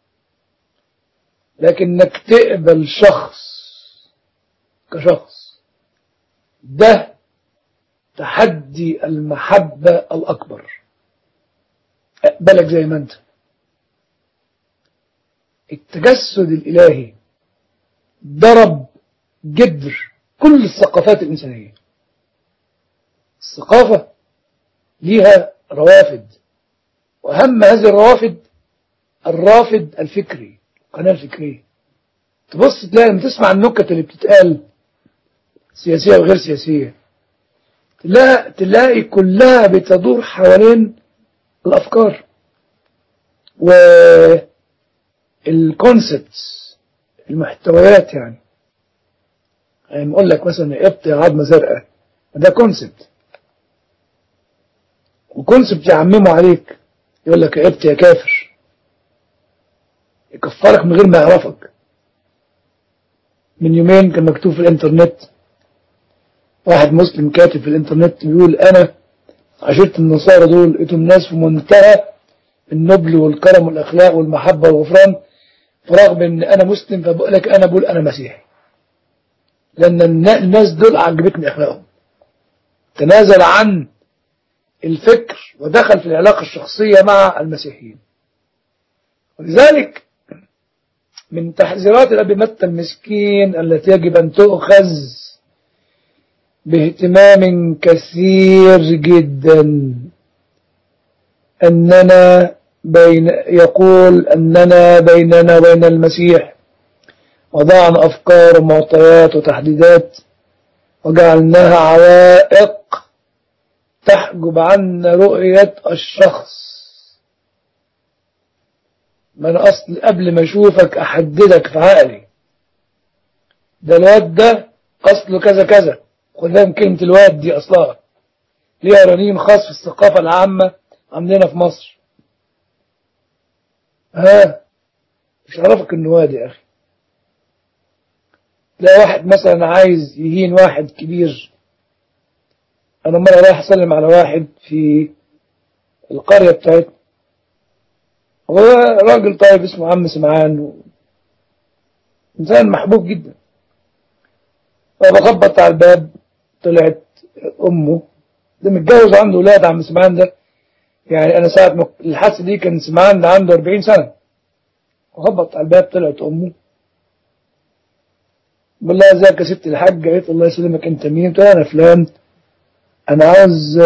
لكنك تقبل شخص كشخص ده تحدي المحبة الأكبر اقبلك زي ما انت التجسد الإلهي ضرب جدر كل الثقافات وأهم هذه الروافد الرافد الفكري القناة الفكرية تبص تلاقي لما تسمع النكت اللي بتتقال سياسية وغير سياسية تلاقي, تلاقي كلها بتدور حوالين الأفكار والكونسبتس المحتويات يعني يعني نقول لك مثلا ابط يا عظمة زرقاء ده كونسبت وكونسبت يعممه عليك يقول لك يا ابط يا كافر يكفرك من غير ما يعرفك من يومين كان مكتوب في الانترنت واحد مسلم كاتب في الانترنت بيقول انا عشرة النصارى دول لقيتهم ناس في منتهى النبل والكرم والاخلاق والمحبة والغفران فرغم ان انا مسلم فبقول لك انا بقول انا مسيحي لان الناس دول عجبتني اخلاقهم تنازل عن الفكر ودخل في العلاقة الشخصية مع المسيحيين ولذلك من تحذيرات الأب متى المسكين التي يجب أن تؤخذ باهتمام كثير جدا أننا بين يقول أننا بيننا وبين المسيح وضعنا أفكار ومعطيات وتحديدات وجعلناها عوائق تحجب عنا رؤية الشخص من أصل قبل ما أشوفك أحددك في عقلي ده الواد ده أصله كذا كذا خدام كلمة الواد دي أصلها ليها رنين خاص في الثقافة العامة عندنا في مصر ها مش عرفك انه واد يا أخي تلاقي واحد مثلا عايز يهين واحد كبير أنا مرة رايح أسلم على واحد في القرية بتاعتنا هو راجل طيب اسمه عم سمعان و... إنسان محبوب جدا فبخبط على الباب طلعت أمه ده متجوز عنده ولاد عم سمعان ده يعني أنا ساعة ما الحادثة دي كان سمعان ده عنده 40 سنة وخبط على الباب طلعت أمه بقول لها ازيك يا ست الحاج قالت الله يسلمك انت مين قلت لها انا فلان انا عاوز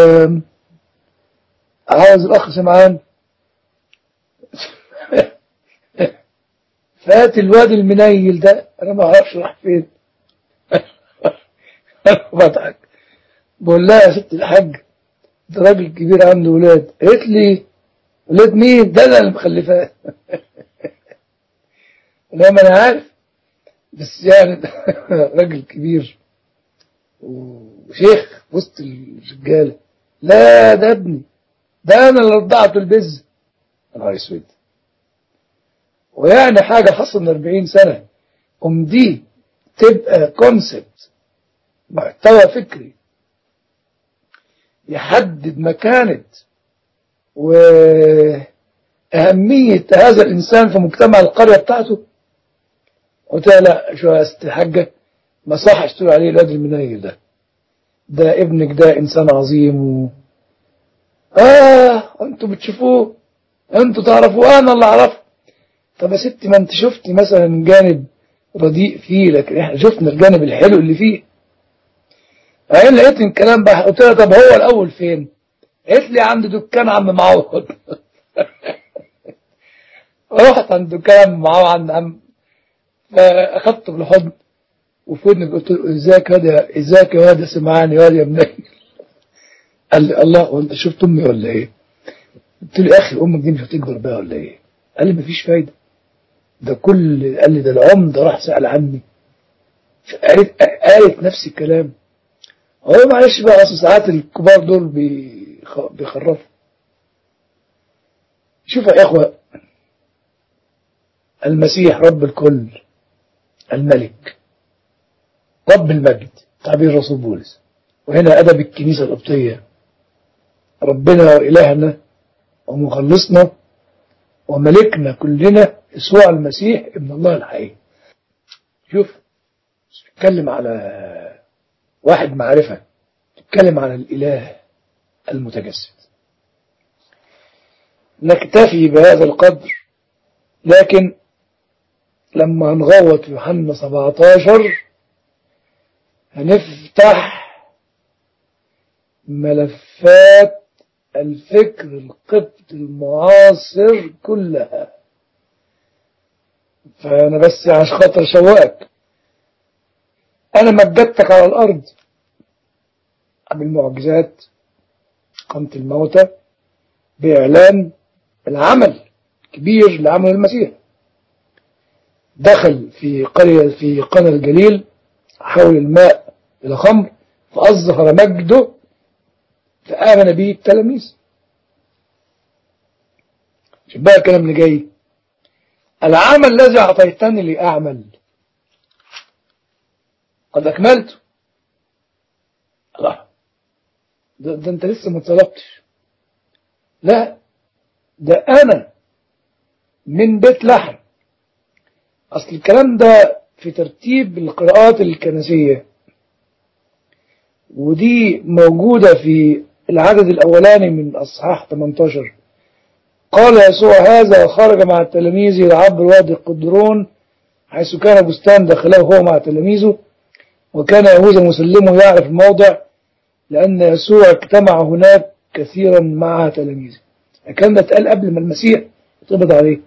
عاوز الاخ سمعان فات الواد المنيل ده انا ما اعرفش راح فين بضحك بقول لها يا ست الحاج ده راجل كبير عنده ولاد قالت لي ولاد مين ده انا اللي مخلفاه لا ما انا عارف بس يعني راجل كبير وشيخ وسط الرجاله لا ده ابني ده انا اللي رضعته البز نهار اسود ويعني حاجه حصل من 40 سنه ام دي تبقى كونسبت محتوى فكري يحدد مكانه وأهمية هذا الإنسان في مجتمع القرية بتاعته قلت لها لا شو يا ست الحاجة ما صحش تقول عليه الواد المنيل ده ده ابنك ده إنسان عظيم و... آه أنتوا بتشوفوه أنتوا تعرفوه أنا اللي أعرفه طب يا ستي ما أنت شفتي مثلا جانب رديء فيه لكن إحنا شفنا الجانب الحلو اللي فيه بعدين لقيت الكلام بقى قلت لها طب هو الأول فين؟ قالت لي عند دكان عم معوض رحت عند دكان عم معوض عند عم فاخدته بالحضن وفي ودني قلت له ازيك يا ازيك يا واد سمعاني يا واد يا ابني قال لي الله وانت شفت امي ولا ايه؟ قلت له يا اخي امك دي مش هتكبر بقى ولا ايه؟ قال لي مفيش فايده ده كل قال لي ده العمده راح سال عني قالت قالت نفس الكلام هو معلش بقى اصل ساعات الكبار دول بيخرفوا شوفوا يا اخوه المسيح رب الكل الملك رب المجد تعبير رسول بولس وهنا أدب الكنيسة القبطية ربنا وإلهنا ومخلصنا وملكنا كلنا يسوع المسيح ابن الله الحقيقي شوف تتكلم على واحد معرفة تتكلم على الإله المتجسد نكتفي بهذا القدر لكن لما نغوط يوحنا 17 هنفتح ملفات الفكر القبط المعاصر كلها فأنا بس عشان خاطر شواك أنا مجدتك على الأرض بالمعجزات قامت الموتى بإعلان العمل كبير لعمل المسيح دخل في قرية في قنا الجليل حول الماء إلى خمر فأظهر مجده فآمن به التلاميذ شوف بقى الكلام اللي جاي العمل الذي أعطيتني لأعمل قد أكملته الله ده, ده أنت لسه ما طلبتش لا ده أنا من بيت لحم أصل الكلام ده في ترتيب القراءات الكنسية ودي موجودة في العدد الأولاني من أصحاح 18 قال يسوع هذا وخرج مع التلاميذ إلى عبر وادي القدرون حيث كان بستان دخله هو مع تلاميذه وكان يهوذا مسلمه يعرف الموضع لأن يسوع اجتمع هناك كثيرا مع تلاميذه الكلام ده اتقال قبل ما المسيح يتقبض عليه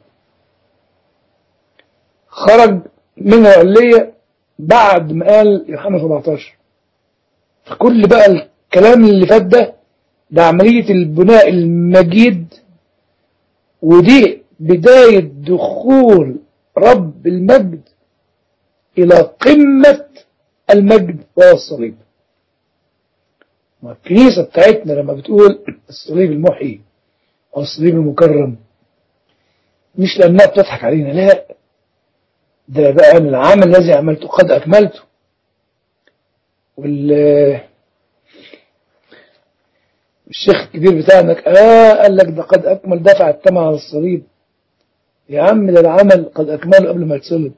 خرج من العلية بعد ما قال يوحنا 17 فكل بقى الكلام اللي فات ده ده عملية البناء المجيد ودي بداية دخول رب المجد إلى قمة المجد وهو الصليب الكنيسة بتاعتنا لما بتقول الصليب المحيي أو الصليب المكرم مش لأنها بتضحك علينا لا ده بقى من العمل الذي عملته قد أكملته وال الشيخ الكبير بتاعنا آه قال لك ده قد أكمل دفع الثمن على الصليب يا عم ده العمل قد أكمله قبل ما يتصلب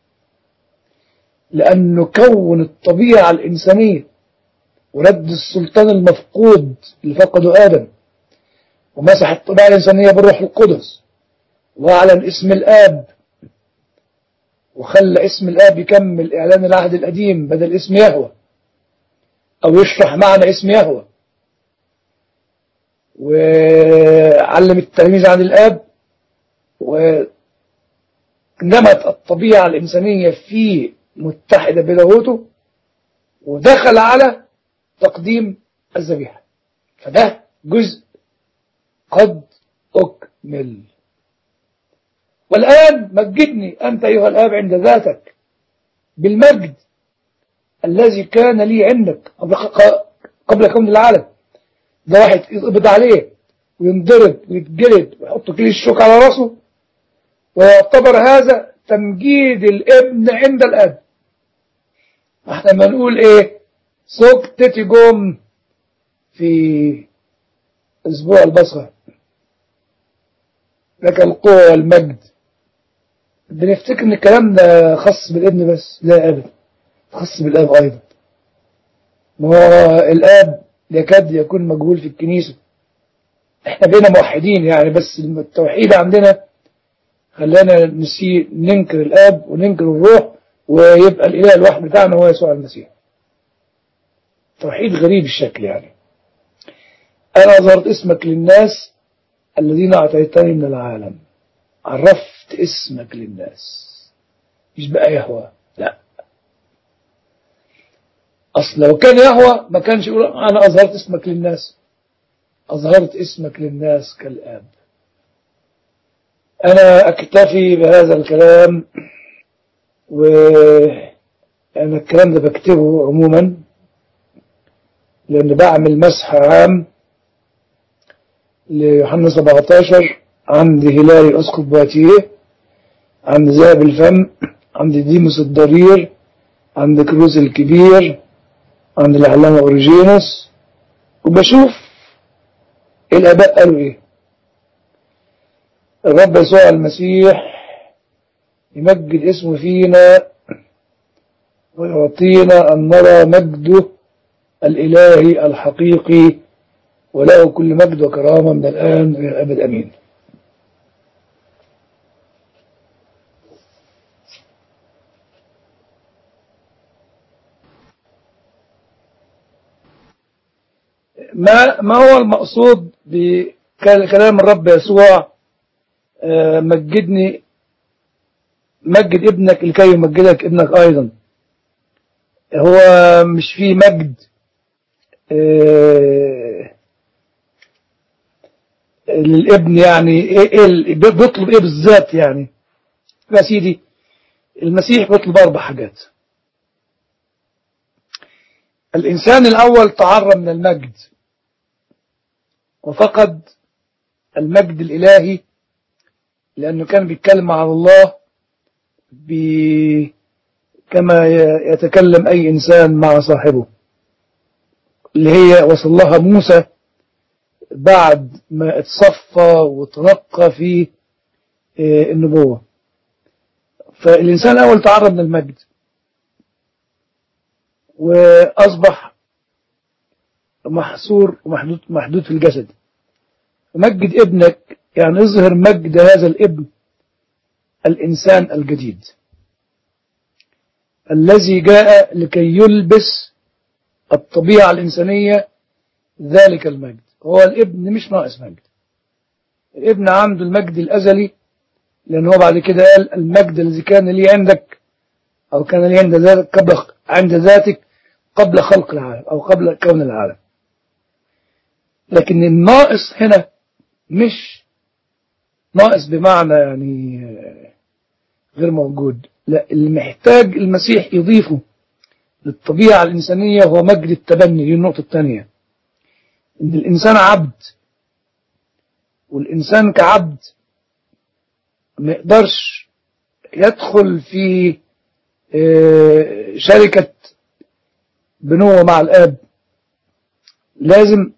لأنه كون الطبيعة الإنسانية ورد السلطان المفقود اللي فقده آدم ومسح الطبيعة الإنسانية بالروح القدس وأعلن اسم الآب وخلى اسم الآب يكمل إعلان العهد القديم بدل اسم يهوه أو يشرح معنى اسم يهوه وعلم التلاميذ عن الآب ونمت الطبيعة الإنسانية في متحدة بلاهوته ودخل على تقديم الذبيحة فده جزء قد أكمل والآن مجدني أنت أيها الآب عند ذاتك بالمجد الذي كان لي عندك قبل كون العالم ده واحد يقبض عليه وينضرب ويتجلد ويحط كيس الشوك على راسه ويعتبر هذا تمجيد الابن عند الاب احنا ما نقول ايه سوق تيتي جوم في اسبوع البصرة لك القوة والمجد بنفتكر ان الكلام ده خاص بالابن بس لا ابدا خاص بالاب ايضا ما هو الاب يكاد يكون مجهول في الكنيسة احنا بقينا موحدين يعني بس التوحيد عندنا خلانا نسي ننكر الاب وننكر الروح ويبقى الاله الواحد بتاعنا هو يسوع المسيح توحيد غريب الشكل يعني انا اظهرت اسمك للناس الذين اعطيتني من العالم عرفت اسمك للناس مش بقى يهوى لا أصل لو كان يهوى ما كانش يقول أنا أظهرت اسمك للناس أظهرت اسمك للناس كالآب أنا أكتفي بهذا الكلام وأنا الكلام ده بكتبه عموما لأن بعمل مسح عام ليوحنا 17 عند هلالي أسقف بواتيه عند ذهب الفم عند ديموس الضرير عند كروز الكبير عند العلامة أوريجينوس وبشوف الآباء قالوا إيه الرب يسوع المسيح يمجد اسمه فينا ويعطينا أن نرى مجده الإلهي الحقيقي وله كل مجد وكرامة من الآن إلى الأبد أمين ما ما هو المقصود بكلام الرب يسوع آه، مجدني مجد ابنك لكي يمجدك ابنك أيضا هو مش فيه مجد آه، للابن يعني ايه إيه ال- بيطلب ايه بالذات يعني يا سيدي المسيح بيطلب اربع حاجات الانسان الاول تعرى من المجد وفقد المجد الالهي لانه كان بيتكلم عن الله ب... كما ي- يتكلم اي انسان مع صاحبه اللي هي وصل لها موسى بعد ما اتصفى وتنقى في آه، النبوة فالإنسان الأول تعرض من المجد وأصبح محصور ومحدود محدود في الجسد مجد ابنك يعني اظهر مجد هذا الابن الإنسان الجديد الذي جاء لكي يلبس الطبيعة الإنسانية ذلك المجد هو الابن مش ناقص مجد الابن عنده المجد الأزلي لأن هو بعد كده قال المجد الذي كان لي عندك أو كان لي عند ذاتك قبل عند ذاتك قبل خلق العالم أو قبل كون العالم لكن الناقص هنا مش ناقص بمعنى يعني آه، غير موجود لا اللي محتاج المسيح يضيفه للطبيعة الإنسانية هو مجد التبني دي النقطة الثانية إن الإنسان عبد والإنسان كعبد ما يقدرش يدخل في آه، شركة بنوة مع الآب لازم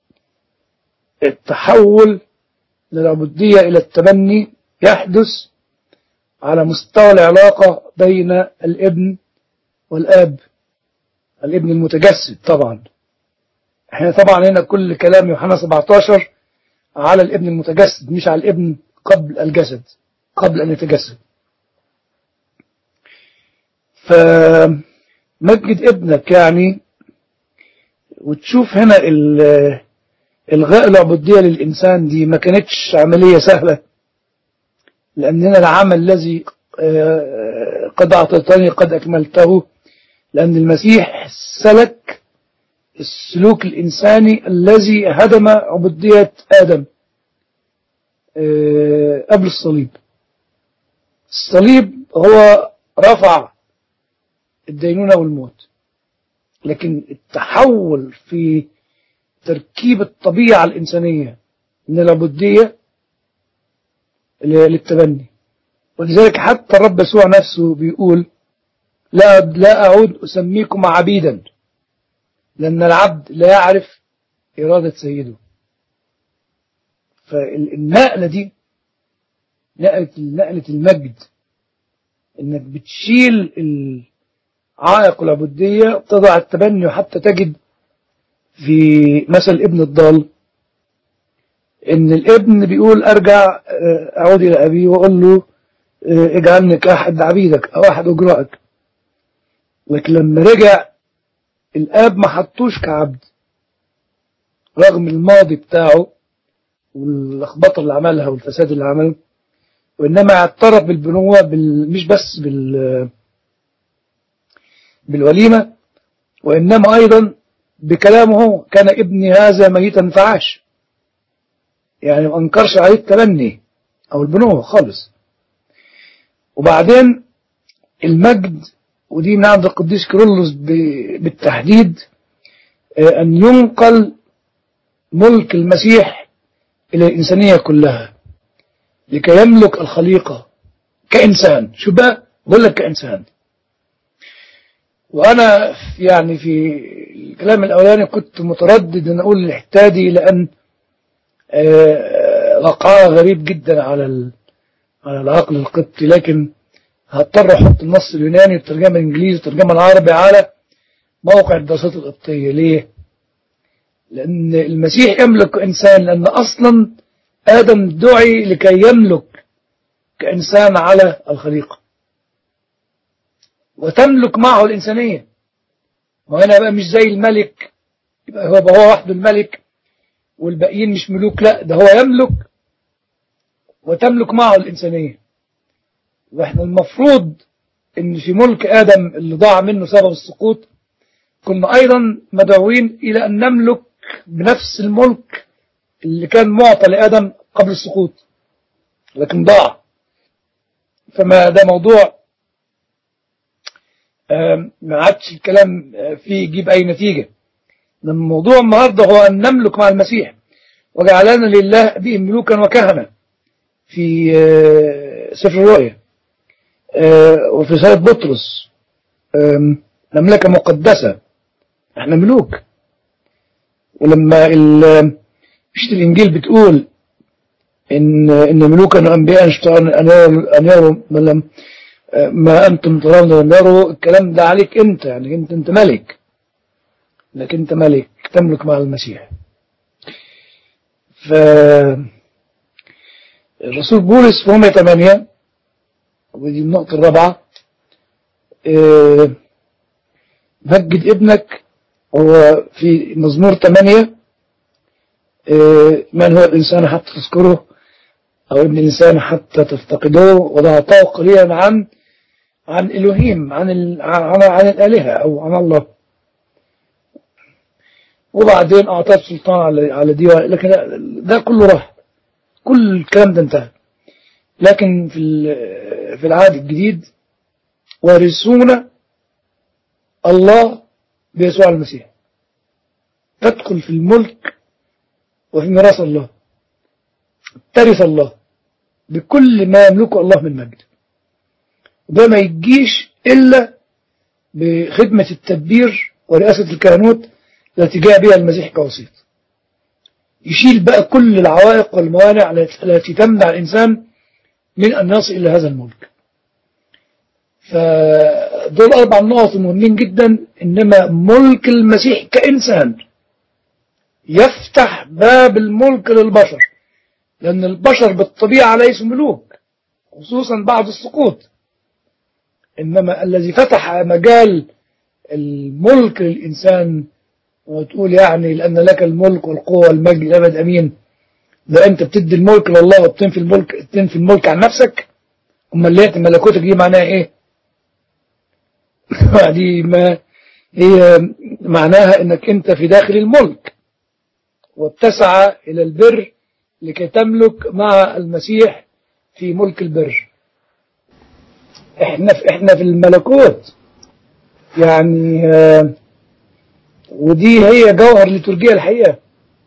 التحول للعبودية إلى التبني يحدث على مستوى العلاقة بين الابن والآب الابن المتجسد طبعا احنا طبعا هنا كل كلام يوحنا 17 على الابن المتجسد مش على الابن قبل الجسد قبل أن يتجسد فمجد ابنك يعني وتشوف هنا ال- إلغاء العبودية للإنسان دي ما كانتش عملية سهلة لأننا العمل الذي آه، قد أعطيتني قد أكملته لأن المسيح سلك السلوك الإنساني الذي هدم عبودية آدم آه، قبل الصليب الصليب هو رفع الدينونة والموت لكن التحول في تركيب الطبيعة الإنسانية من العبودية ل- للتبني ولذلك حتى الرب يسوع نفسه بيقول لا لا أعود أسميكم عبيدا لأن العبد لا يعرف إرادة سيده فالنقلة دي نقلة نقلة المجد إنك بتشيل عائق العبودية تضع التبني وحتى تجد في مثل ابن الضال إن الابن بيقول أرجع آه، أعود إلى أبي وأقول له آه، اجعلني كأحد عبيدك أو أحد أجرائك لكن لما رجع الآب ما حطوش كعبد رغم الماضي بتاعه واللخبطة اللي عملها والفساد اللي عمله وإنما اعترف بالبنوة بال... مش بس بال... بالوليمة وإنما أيضا بكلامه هو كان ابني هذا ميتا فعاش يعني ما أنكرش عليه التبني أو البنوة خالص وبعدين المجد ودي من عند القديس كيرلس ب- بالتحديد آه، أن ينقل ملك المسيح إلى الإنسانية كلها لكي يملك الخليقة كإنسان شو بقى بقول لك كإنسان وأنا في- يعني في الكلام الأولاني كنت متردد أن أقول الاحتادي لأن آه، وقعها غريب جدا على ال- على العقل القبطي لكن هضطر أحط النص اليوناني والترجمة الإنجليزي والترجمة العربي على موقع الدراسات القبطية ليه؟ لأن المسيح يملك إنسان لأن أصلا آدم دعي لكي يملك كإنسان على الخليقة وتملك معه الإنسانية وهنا بقى مش زي الملك يبقى هو بقى هو وحده الملك والباقيين مش ملوك لا ده هو يملك وتملك معه الإنسانية واحنا المفروض ان في ملك آدم اللي ضاع منه سبب السقوط كنا أيضا مدعوين إلى أن نملك بنفس الملك اللي كان معطى لآدم قبل السقوط لكن ضاع فما ده موضوع آم، ما عادش الكلام فيه يجيب أي نتيجة لما الموضوع النهاردة هو أن نملك مع المسيح وجعلنا لله به ملوكا وكهنة في آه، سفر الرؤيا آه، وفي رسالة بطرس آم، مملكة مقدسة احنا ملوك ولما ال- مشت الإنجيل بتقول إن إن ملوكا وأنبياء اشتهوا أن يروا أن يروا ما لم ما أنتم ترون لم يروا الكلام ده عليك أنت يعني أنت أنت ملك لكن أنت ملك تملك مع المسيح ف الرسول بولس في رومية 8 ودي النقطة الرابعة آه، مجد ابنك هو في مزمور 8 آه، من هو الإنسان حتى تذكره أو ابن الإنسان حتى تفتقده وضعته قليلا عن عن إلهيم عن ال... عن عن الآلهة أو عن الله وبعدين أعطاه سلطان على على دي لكن ده كله راح كل الكلام ده انتهى لكن في ال- في العهد الجديد وارثون الله بيسوع المسيح تدخل في الملك وفي ميراث الله ترث الله بكل ما يملكه الله من مجد ده ما يجيش إلا بخدمة التدبير ورئاسة الكهنوت التي جاء بها المسيح كوسيط يشيل بقى كل العوائق والموانع التي تمنع الإنسان من أن يصل إلى هذا الملك فدول أربع نقط مهمين جدا إنما ملك المسيح كإنسان يفتح باب الملك للبشر لأن البشر بالطبيعة ليسوا ملوك خصوصا بعد السقوط إنما الذي فتح مجال الملك للإنسان وتقول يعني لأن لك الملك والقوة والمجد الأبد أمين ده أنت بتدي الملك لله وبتنفي الملك تنفي الملك عن نفسك أما اللي يأتي ملكوتك دي معناها إيه؟ دي ما هي معناها إنك أنت في داخل الملك واتسع إلى البر لكي تملك مع المسيح في ملك البر احنا في احنا في الملكوت يعني آه، ودي هي جوهر لترجية الحقيقة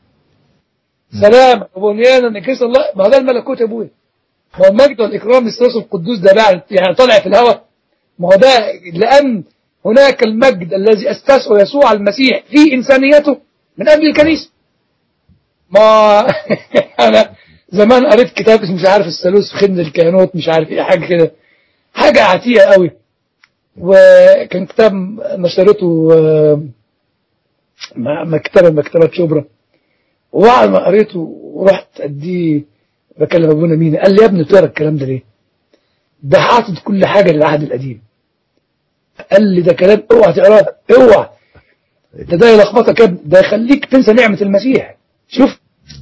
سلام بنيانا نكيس الله ما ده الملكوت يا ابويا ما هو المجد والإكرام الثلاث القدوس ده بقى يعني طالع في الهواء ما هو ده لأن هناك المجد الذي أسسه يسوع المسيح في إنسانيته من قبل الكنيسة ما أنا زمان قريت كتاب اسمه مش عارف الثالوث في خدمة الكهنوت مش عارف ايه حاجة كده حاجة عتيقة قوي وكان كتاب نشرته آه، مع- مكتبة مكتبة شبرا وبعد ما قريته ورحت اديه بكلم ابونا مين قال لي يا ابني تقرا الكلام ده ليه؟ ده حاطط كل حاجة للعهد القديم قال لي ده كلام اوعى تقراه اوعى ده ده يلخبطك يا ابني ده يخليك تنسى نعمة المسيح شوف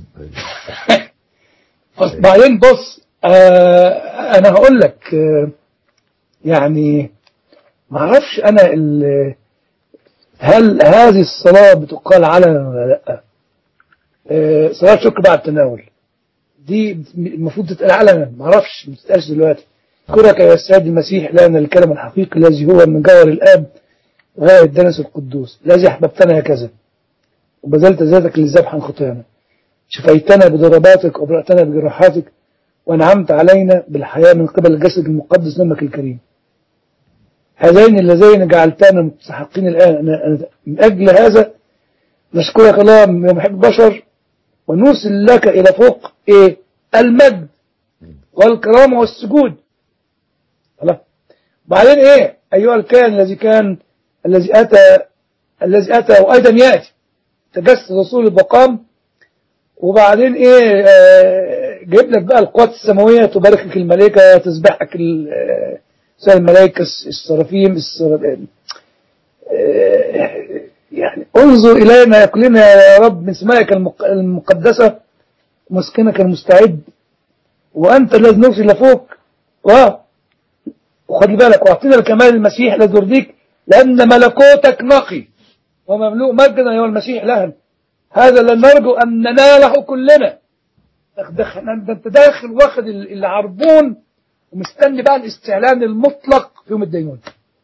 بس بعدين بص آه انا هقول لك آه يعني ما اعرفش انا ال- هل هذه الصلاة بتقال علنا ولا لا آه صلاة شكر بعد التناول دي المفروض تتقال علنا ما اعرفش ما تتقالش دلوقتي اشكرك يا سيد المسيح لنا الكلام الحقيقي الذي هو من جوهر الاب غاية الدنس القدوس الذي احببتنا هكذا وبذلت ذاتك للذبح عن خطايانا شفيتنا بضرباتك وبرأتنا بجراحاتك وانعمت علينا بالحياة من قبل الجسد المقدس دمك الكريم هذين اللذين جعلتنا مستحقين الآن أنا- أنا- من أجل هذا نشكرك الله يا محب البشر ونرسل لك إلى فوق إيه المجد والكرامة والسجود الله بعدين إيه أيها الكائن الذي كان الذي أتى الذي أتى وأيضا يأتي تجسد رسول البقام وبعدين ايه آه، جايب لك بقى القوات السماويه تباركك الملائكه تسبحك ال- آه، سائر الملائكه الس- السرافيم السر- آه، يعني انظر إلينا يقلنا يا رب من سمائك المق- المقدسة مسكنك المستعد وأنت الذي نرسل لفوق و وخلي بالك واعطينا الكمال المسيح الذي يرضيك لأن ملكوتك نقي ومملوء مجدا أيها المسيح لهن هذا اللي نرجو أن نناله كلنا دخل- ده انت داخل واخد ال- العربون ومستني بقى الاستعلان المطلق في يوم الدينون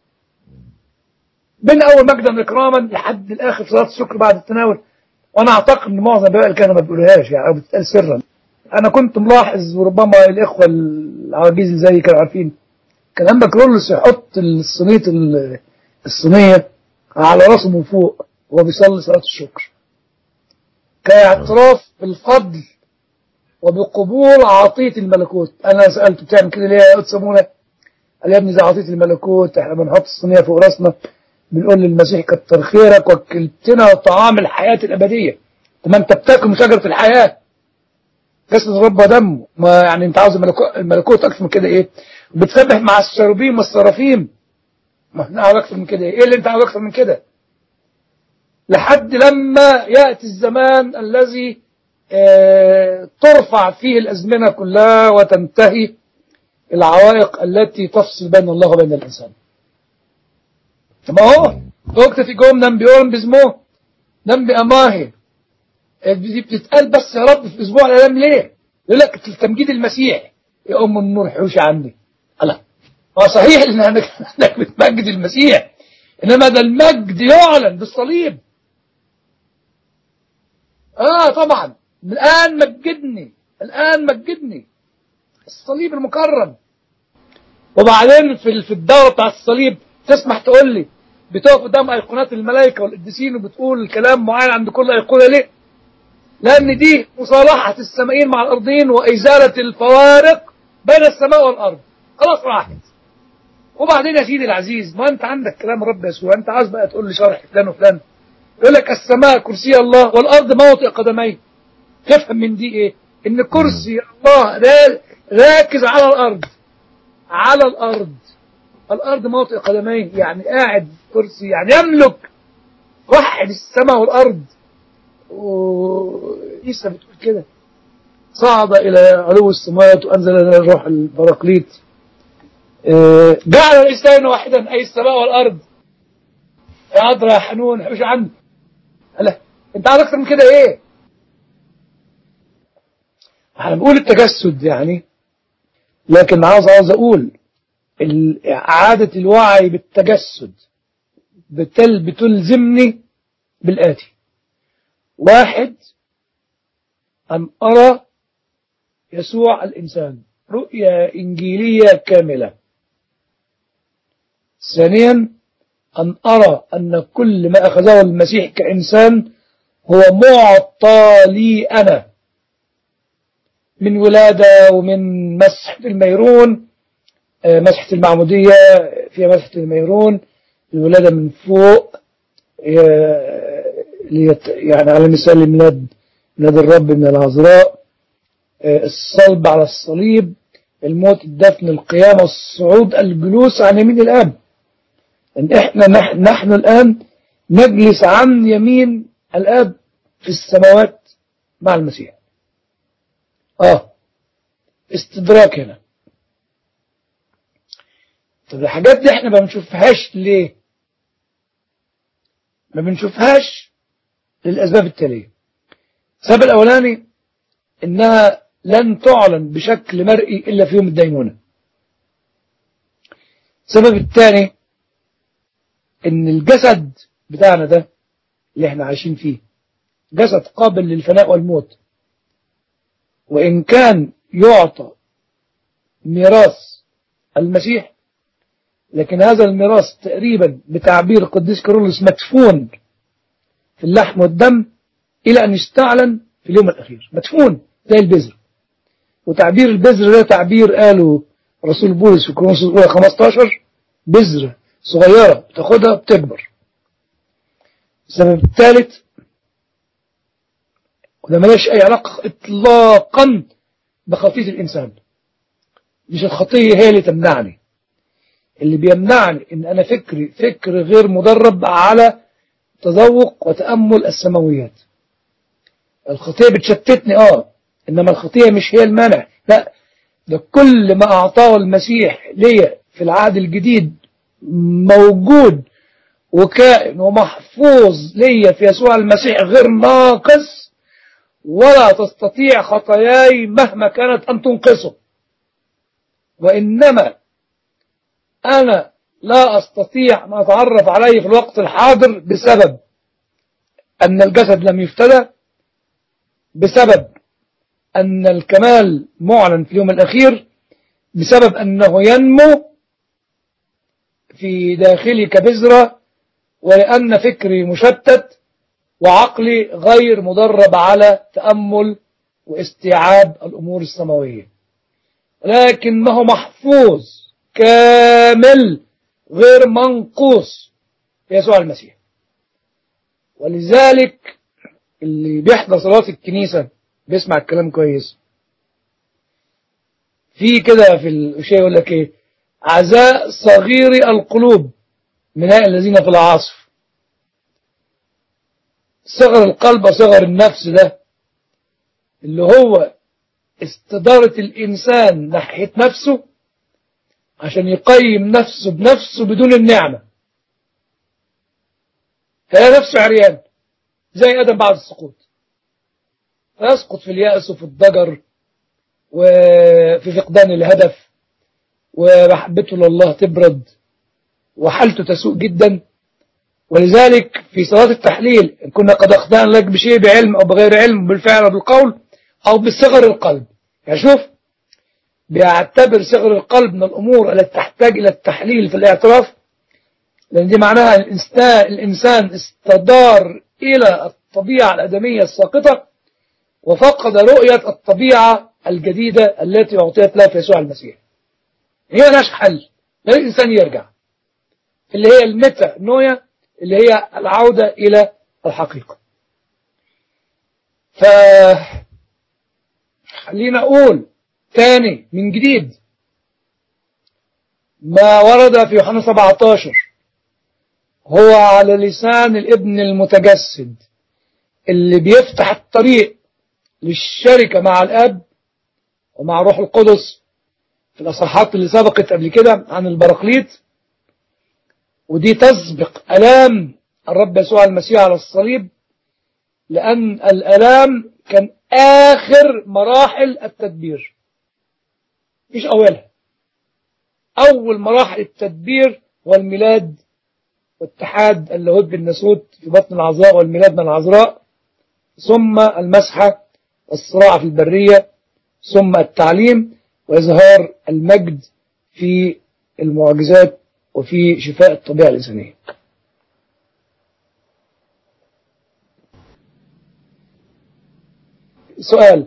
من اول مجدا اكراما لحد الاخر صلاه الشكر بعد التناول وانا اعتقد ان معظم الاباء كانوا ما بيقولوهاش يعني او بتتقال سرا انا كنت ملاحظ وربما الاخوه العواجيز اللي زيي كانوا عارفين كان لما كرولوس يحط الصينيه ال- الصينيه على راسه من فوق وهو بيصلي صلاه الشكر كاعتراف بالفضل وبقبول عطية الملكوت أنا سألته بتعمل كده ليه يا قدس أبونا قال يا ابني زي عطية الملكوت احنا بنحط الصينية فوق راسنا بنقول للمسيح كتر خيرك وكلتنا طعام الحياة الأبدية طب ما أنت بتاكل من شجرة الحياة جسد الرب ودمه ما يعني أنت عاوز الملكوت, الملكوت أكثر من كده إيه بتسبح مع الشروبيم والسرافيم ما احنا عاوز أكثر من كده إيه إيه اللي أنت عاوز أكثر من كده لحد لما يأتي الزمان الذي آه، ترفع فيه الأزمنة كلها وتنتهي العوائق التي تفصل بين الله وبين الإنسان ما هو وقت في قوم نم بيورم بزموه نم بأماهي آه، دي بتتقال بس يا رب في أسبوع الألام ليه يقول لك تمجيد المسيح يا أم النور حوش عني الله هو صحيح إن أنك إنك بتمجد المسيح إنما ده المجد يعلن بالصليب آه طبعا الآن مجدني الآن مجدني الصليب المكرم وبعدين في ال- في الدورة بتاع الصليب تسمح تقول لي بتقف قدام أيقونات الملائكة والقديسين وبتقول كلام معين عند كل أيقونة ليه؟ لأن دي مصالحة السمائين مع الأرضين وإزالة الفوارق بين السماء والأرض خلاص راحت وبعدين يا سيدي العزيز ما أنت عندك كلام رب يسوع أنت عايز بقى تقول لي شرح فلان وفلان يقول لك السماء كرسي الله والأرض موطئ قدميه تفهم من دي ايه ان كرسي الله را- راكز على الارض على الارض الارض موطئ قدميه يعني قاعد كرسي يعني يملك وحد السماء والارض وعيسى بتقول كده صعد الى علو السماوات وانزل لنا الروح البراقليط آه، جعل الانسان واحدا اي السماء والارض يا أدرى يا حنون حوش عنه لا انت عايز اكتر من كده ايه احنا بنقول التجسد يعني لكن عاوز عاوز اقول ال- اعادة الوعي بالتجسد بتل بتلزمني بالآتي واحد أن أرى يسوع الإنسان رؤية إنجيلية كاملة ثانيا أن أرى أن كل ما أخذه المسيح كإنسان هو معطى لي أنا من ولادة ومن مسح في الميرون آه، مسحة المعمودية فيها مسحة الميرون الولادة من فوق آه، ليت- يعني على مثال ميلاد ميلاد الرب من العذراء آه، الصلب على الصليب الموت الدفن القيامة الصعود الجلوس عن يمين الآب إن إحنا نح- نحن الآن نجلس عن يمين الآب في السماوات مع المسيح آه استدراك هنا طب الحاجات دي احنا ما بنشوفهاش ليه ما بنشوفهاش للأسباب التالية السبب الأولاني إنها لن تعلن بشكل مرئي إلا في يوم الدينونة السبب الثاني إن الجسد بتاعنا ده اللي احنا عايشين فيه جسد قابل للفناء والموت وإن كان يعطى ميراث المسيح لكن هذا الميراث تقريبا بتعبير القديس كيرلس مدفون في اللحم والدم إلى أن يستعلن في اليوم الأخير مدفون زي البذر وتعبير البذر ده تعبير قاله رسول بولس في كورنثوس الأولى 15 بذرة صغيرة بتاخدها بتكبر السبب الثالث وده ملاش أي علاقة إطلاقا بخطية الإنسان مش الخطية هي اللي تمنعني اللي بيمنعني ان انا فكري فكر غير مدرب على تذوق وتأمل السماويات الخطية بتشتتني اه انما الخطية مش هي المانع لا ده كل ما اعطاه المسيح ليا في العهد الجديد موجود وكائن ومحفوظ ليا في يسوع المسيح غير ناقص ولا تستطيع خطاياي مهما كانت أن تنقصه وإنما أنا لا أستطيع أن أتعرف عليه في الوقت الحاضر بسبب أن الجسد لم يفتدى بسبب أن الكمال معلن في اليوم الأخير بسبب أنه ينمو في داخلي كبذرة ولأن فكري مشتت وعقلي غير مدرب على تأمل واستيعاب الأمور السماوية لكن ما هو محفوظ كامل غير منقوص في يسوع المسيح ولذلك اللي بيحضر صلاة الكنيسة بيسمع الكلام كويس في كده في الشيء يقول لك ايه عزاء صغير القلوب من الذين في العاصف صغر القلب وصغر النفس ده اللي هو استدارة الإنسان ناحية نفسه عشان يقيم نفسه بنفسه بدون النعمة فهي نفسه عريان زي آدم بعد السقوط فيسقط في اليأس وفي الضجر وفي فقدان الهدف ومحبته لله تبرد وحالته تسوء جدا ولذلك في صلاة التحليل إن كنا قد أخطأنا لك بشيء بعلم أو بغير علم بالفعل أو بالقول أو بصغر القلب يعني شوف بيعتبر صغر القلب من الأمور التي تحتاج إلى التحليل في الاعتراف لأن دي معناها الإنسان, الإنسان استدار إلى الطبيعة الأدمية الساقطة وفقد رؤية الطبيعة الجديدة التي أعطيت له في يسوع المسيح هي ملهاش حل لا الإنسان يرجع اللي هي الميتا نويا اللي هي العودة إلى الحقيقة ف خلينا أقول تاني من جديد ما ورد في يوحنا 17 هو على لسان الابن المتجسد اللي بيفتح الطريق للشركة مع الأب ومع روح القدس في الأصحاحات اللي سبقت قبل كده عن البراقليط ودي تسبق ألام الرب يسوع المسيح على الصليب لأن الألام كان آخر مراحل التدبير مش أولها أول مراحل التدبير والميلاد واتحاد اللاهوت بالناسوت في بطن العذراء والميلاد من العذراء ثم المسحة والصراع في البرية ثم التعليم وإظهار المجد في المعجزات وفي شفاء الطبيعة الإنسانية سؤال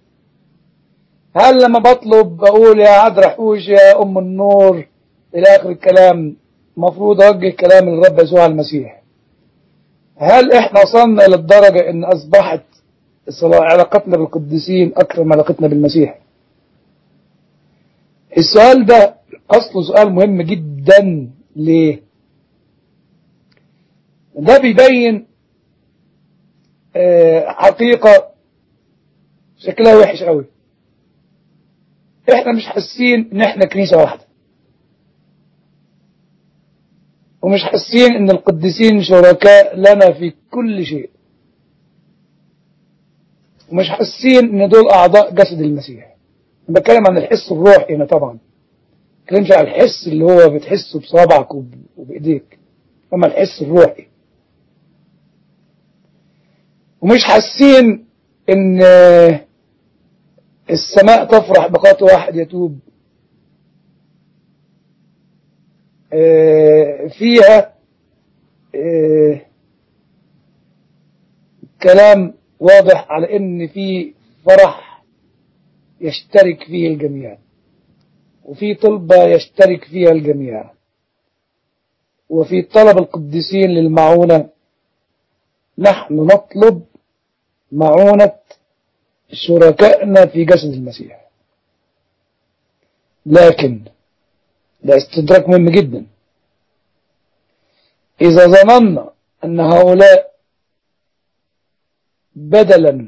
هل لما بطلب بقول يا عذرا حوش يا أم النور إلى آخر الكلام مفروض أوجه كلام للرب يسوع المسيح هل إحنا وصلنا إلى الدرجة إن أصبحت علاقتنا بالقديسين أكثر من علاقتنا بالمسيح السؤال ده أصله سؤال مهم جدا ليه ده بيبين آه حقيقة شكلها وحش قوي احنا مش حاسين ان احنا كنيسة واحدة ومش حاسين ان القديسين شركاء لنا في كل شيء ومش حاسين ان دول اعضاء جسد المسيح انا بتكلم عن الحس الروحي هنا طبعا بتكلمش عن الحس اللي هو بتحسه بصوابعك وبايديك اما الحس الروحي ومش حاسين ان السماء تفرح بخاطر واحد يتوب فيها كلام واضح على ان في فرح يشترك فيه الجميع وفي طلبة يشترك فيها الجميع وفي طلب القديسين للمعونة نحن نطلب معونة شركائنا في جسد المسيح لكن ده استدراك مهم جدا إذا ظننا أن هؤلاء بدلا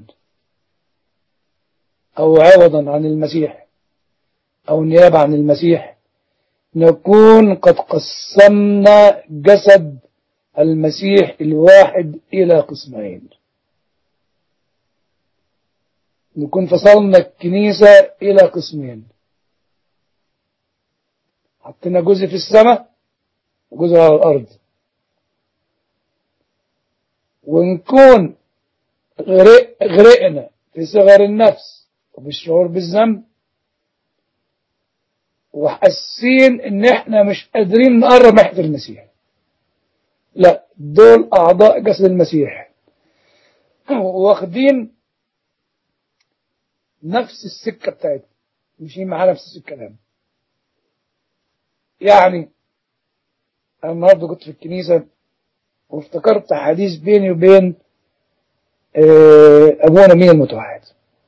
أو عوضا عن المسيح أو نيابة عن المسيح نكون قد قسمنا جسد المسيح الواحد إلى قسمين نكون فصلنا الكنيسة إلى قسمين حطينا جزء في السماء وجزء على الأرض ونكون غرق غرقنا في صغر النفس وبالشعور بالذنب وحاسين ان احنا مش قادرين نقرب ناحيه المسيح لا دول اعضاء جسد المسيح واخدين نفس السكه بتاعتنا ماشيين معاه نفس الكلام يعني انا النهارده كنت في الكنيسه وافتكرت حديث بيني وبين ابونا مين المتوحد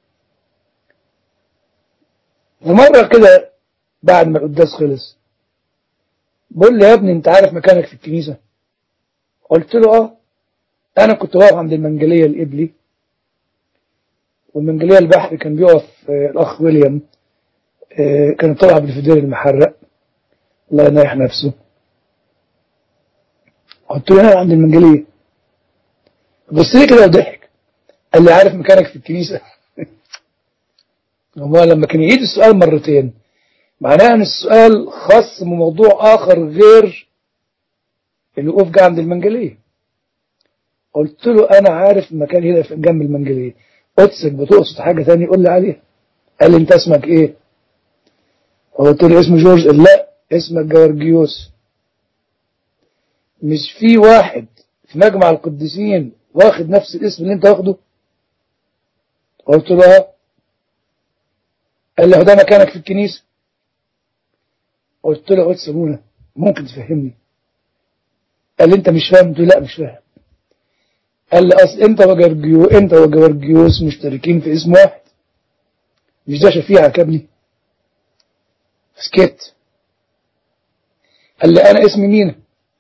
ومره كده بعد ما القداس خلص بقول لي يا ابني انت عارف مكانك في الكنيسه قلت له اه انا كنت واقف عند المنجليه القبلي والمنجليه البحر كان بيقف آه الاخ ويليام آه كان طلع بالفدير المحرق الله ينايح نفسه قلت له انا عند المنجليه بص لي كده وضحك قال لي عارف مكانك في الكنيسه هو لما كان يعيد السؤال مرتين معناه ان السؤال خاص بموضوع اخر غير الوقوف جه عند المنجليه قلت له انا عارف المكان هنا في جنب المنجليه قدسك بتقصد حاجه ثانيه قول لي عليها قال لي انت اسمك ايه قلت له اسمه جورج لا اسمك جورجيوس مش في واحد في مجمع القديسين واخد نفس الاسم اللي انت واخده قلت له اه قال لي هو ده مكانك في الكنيسه قلت له قلت ابونا ممكن تفهمني قال لي انت مش فاهم قلت له لا مش فاهم قال لي اصل انت وجرجيو انت وجورجيوس مشتركين في اسم واحد مش ده شفيعك يا ابني سكت قال لي انا اسمي مينا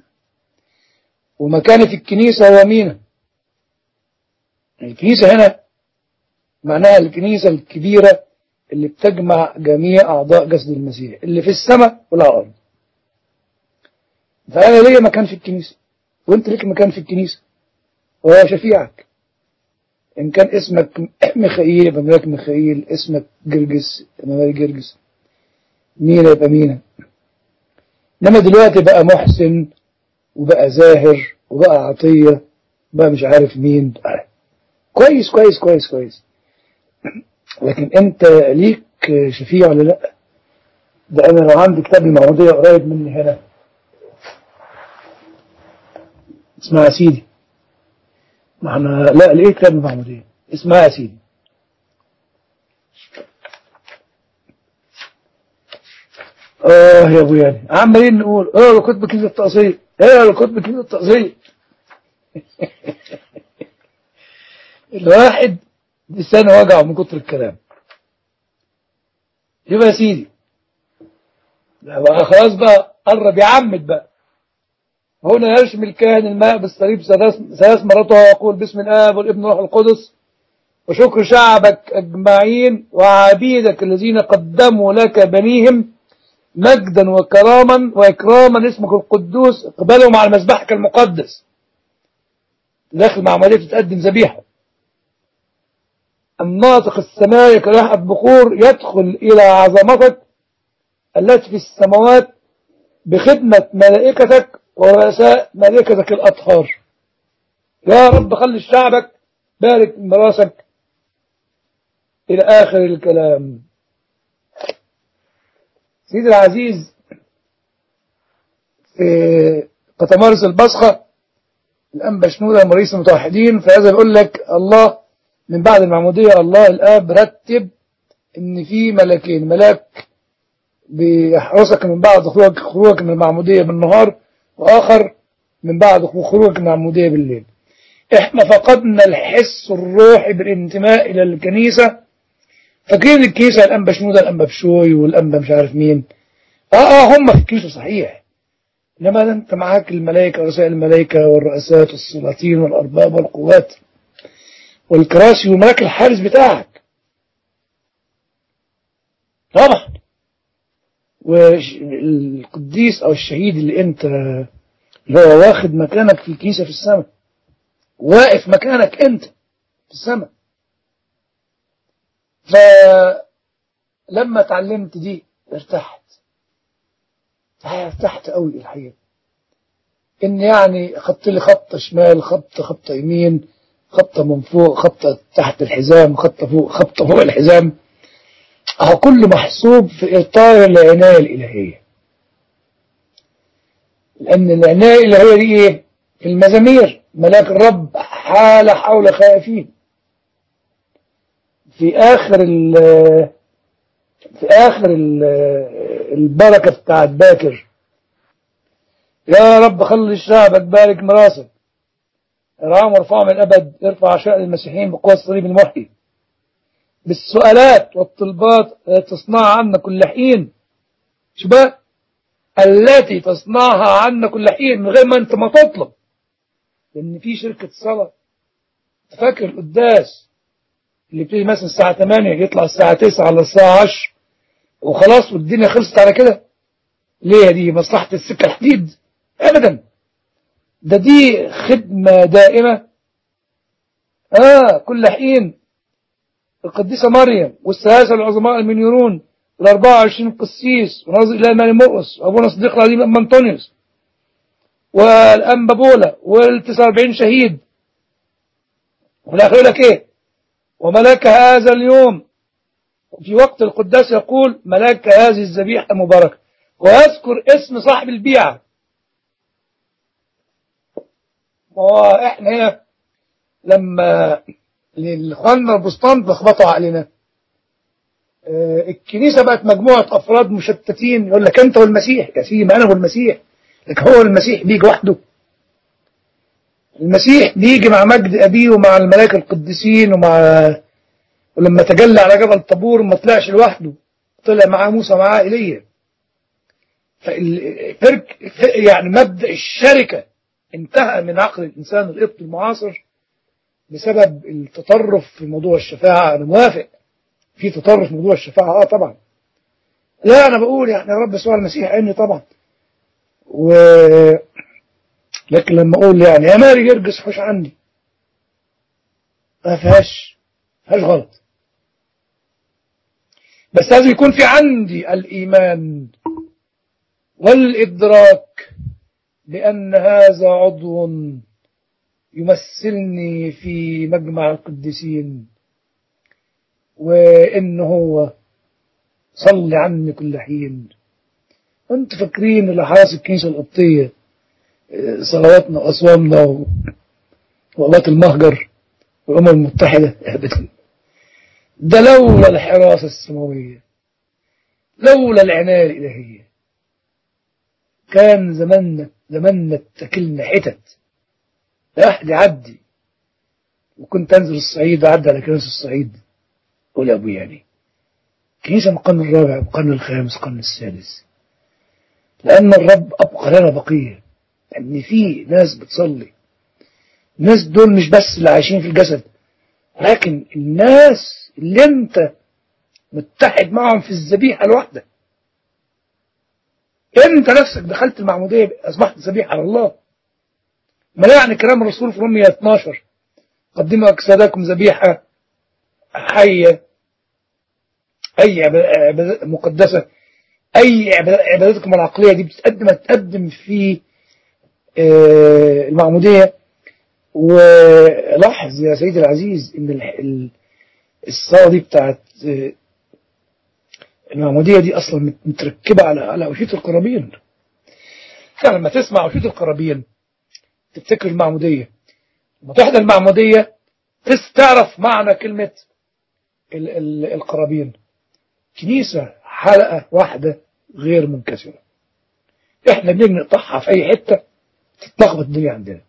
ومكاني في الكنيسه هو مينا الكنيسه هنا معناها الكنيسه الكبيره اللي بتجمع جميع أعضاء جسد المسيح اللي في السماء والعلى الأرض فأنا ليا مكان في الكنيسة وأنت ليك مكان في الكنيسة وهو شفيعك إن كان اسمك ميخائيل يبقى ملاك ميخائيل اسمك جرجس يبقى ملاك جرجس مينا يبقى مينا إنما دلوقتي بقى محسن وبقى زاهر وبقى عطية بقى مش عارف مين كويس كويس كويس كويس لكن انت ليك شفيع ولا لا ده انا لو عندي كتاب المعمودية قريب مني هنا اسمها يا سيدي ما احنا لا ليه كتاب المعمودية اسمها يا سيدي اه يا ابو يعني عمالين نقول اه لو كنت بكلمة التقصير اه لو كنت بكلمة التقصير الواحد لسانه وجعه من كتر الكلام يبقى يا سيدي بقى خلاص بقى قرب يعمد بقى هنا يرشم الكاهن الماء بالصليب ثلاث مرات ويقول باسم الآب والابن والروح القدس وشكر شعبك أجمعين وعبيدك الذين قدموا لك بنيهم مجدا وكراما وإكراما اسمك القدوس اقبلهم على مذبحك المقدس داخل مع عملية تتقدم ذبيحه الناطق السماوي كريحة بخور يدخل إلى عظمتك التي في السماوات بخدمة ملائكتك ورؤساء ملائكتك الأطهار يا رب خلي شعبك بارك مراسك إلى آخر الكلام سيدي العزيز في قطمارس البصخة الأنبا شنودة مريس المتوحدين فهذا بيقول لك الله من بعد المعمودية الله الآب رتب إن في ملكين ملاك بيحرسك من بعد خروجك خروجك من المعمودية بالنهار وآخر من بعد خروجك من المعمودية بالليل احنا فقدنا الحس الروحي بالانتماء إلى الكنيسة فاكرين الكنيسة الأنبا شنودة الأنبا بشوي والأنبا مش عارف مين آه آه هم في الكنيسة صحيح إنما أنت معاك الملائكة ورسائل الملائكة والرؤسات والسلاطين والأرباب والقوات والكراسي وملاك الحارس بتاعك طبعا والقديس أو الشهيد اللي أنت اللي هو واخد مكانك في الكنيسة في السماء واقف مكانك أنت في السماء فلما اتعلمت دي ارتحت ارتحت قوي الحقيقة ان يعني خط لي خطة شمال خط خطة يمين خطة من فوق خطة تحت الحزام خطة فوق خطة فوق الحزام اهو كله محسوب في اطار العناية الالهية لان العناية الالهية دي ايه في المزامير ملاك الرب حال حول خائفين في آخر ال في آخر ال البركة بتاعت باكر يا رب خلي شعبك بارك مراسك ارعاهم وارفعهم من الأبد ارفع شأن المسيحيين بقوة الصليب المحيي بالسؤالات والطلبات تصنعها عنا كل حين شباب التي تصنعها عنا كل حين من غير ما انت ما تطلب لان في شركة صلاة تفكر القداس اللي بتيجي مثلا الساعة 8 يطلع الساعة 9 على الساعة 10 وخلاص والدنيا خلصت على كده ليه دي مصلحة السكة الحديد ابدا ده دي خدمة دائمة اه كل حين القديسة مريم والثلاثة العظماء المنيرون ال 24 قسيس وناظر إلى المال مرقس وأبونا صديق العظيم أم أنطونيوس والأنبا بولا وال 49 شهيد وفي الآخر يقول لك إيه وملاك هذا اليوم في وقت القداس يقول ملاك هذه الذبيحة المباركة ويذكر اسم صاحب البيعة وهو احنا هنا لما الاخواننا البسطان لخبطوا عقلنا اه الكنيسة بقت مجموعة أفراد مشتتين يقول لك أنت والمسيح يا سيدي ما أنا والمسيح لك هو المسيح بيجي وحده المسيح بيجي مع مجد أبيه ومع الملائكة القديسين ومع ولما تجلى على جبل طابور ما طلعش لوحده طلع معاه موسى معاه إيليا فالفرق يعني مبدأ الشركة انتهى من عقل الإنسان القبط المعاصر بسبب التطرف في موضوع الشفاعة أنا موافق في تطرف في موضوع الشفاعة آه طبعا لا أنا بقول يعني يا رب يسوع المسيح عيني طبعا و لكن لما أقول يعني يا ماري جرجس حوش عني ما فيهاش فيهاش غلط بس لازم يكون في عندي الإيمان والإدراك بأن هذا عضو يمثلني في مجمع القديسين وإن هو صلي عني كل حين أنت فاكرين اللي حاس الكنيسة القبطية صلواتنا وأصوامنا وأوقات المهجر والأمم المتحدة أبدا ده لولا الحراسة السماوية لولا العناية الإلهية كان زماننا زماننا اتكلنا حتت لا أحد يعدي وكنت أنزل الصعيد أعدي على كنيسة الصعيد قول يا أبوي يعني كنيسة من القرن الرابع القرن الخامس القرن السادس لأن الرب أبقى لنا بقية يعني في ناس بتصلي الناس دول مش بس اللي عايشين في الجسد لكن الناس اللي انت متحد معهم في الذبيحة الواحدة انت نفسك دخلت المعمودية اصبحت ذبيحة على الله ما يعني كلام الرسول في رومية 12 قدموا أجسادكم ذبيحة حية أي عبادة مقدسة أي عباداتكم العقلية دي بتتقدم تقدم في المعمودية ولاحظ يا سيدي العزيز ان الصلاة دي بتاعت المعمودية دي اصلا متركبة على على أوشية القرابين لما تسمع أوشية القرابين تفتكر المعمودية لما تحضر المعمودية تعرف معنى كلمة ال ال القرابين كنيسة حلقة واحدة غير منكسرة احنا بنيجي نقطعها في اي حتة تتلخبط الدنيا عندنا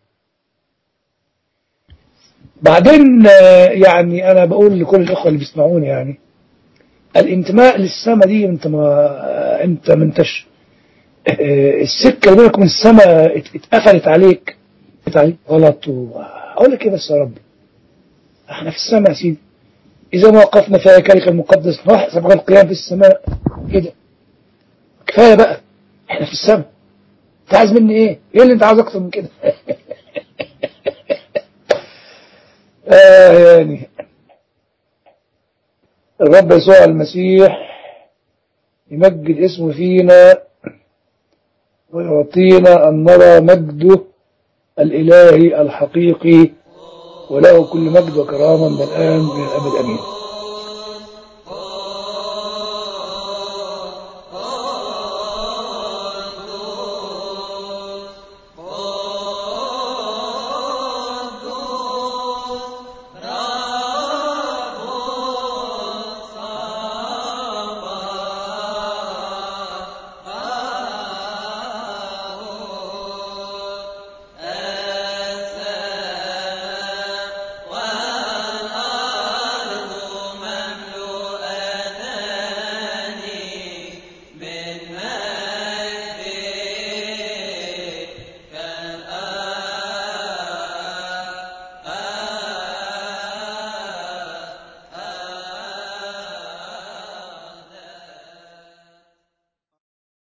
بعدين يعني انا بقول لكل الاخوه اللي بيسمعوني يعني الانتماء للسما دي انت ما انت ما انتش آه، السكة اللي بينك من السماء ات- اتقفلت عليك اتقفلت عليك غلط و- اقول لك ايه بس يا رب احنا في السماء يا سيدي اذا ما وقفنا في هيكلك المقدس نحسب غير القيام في السماء كده كفايه بقى احنا في السماء انت عايز مني ايه؟ ايه اللي انت عايز اكتر من كده؟ آه يعني الرب يسوع المسيح يمجد اسمه فينا ويعطينا أن نرى مجده الإلهي الحقيقي وله كل مجد وكرامة من الآن من الأبد أمين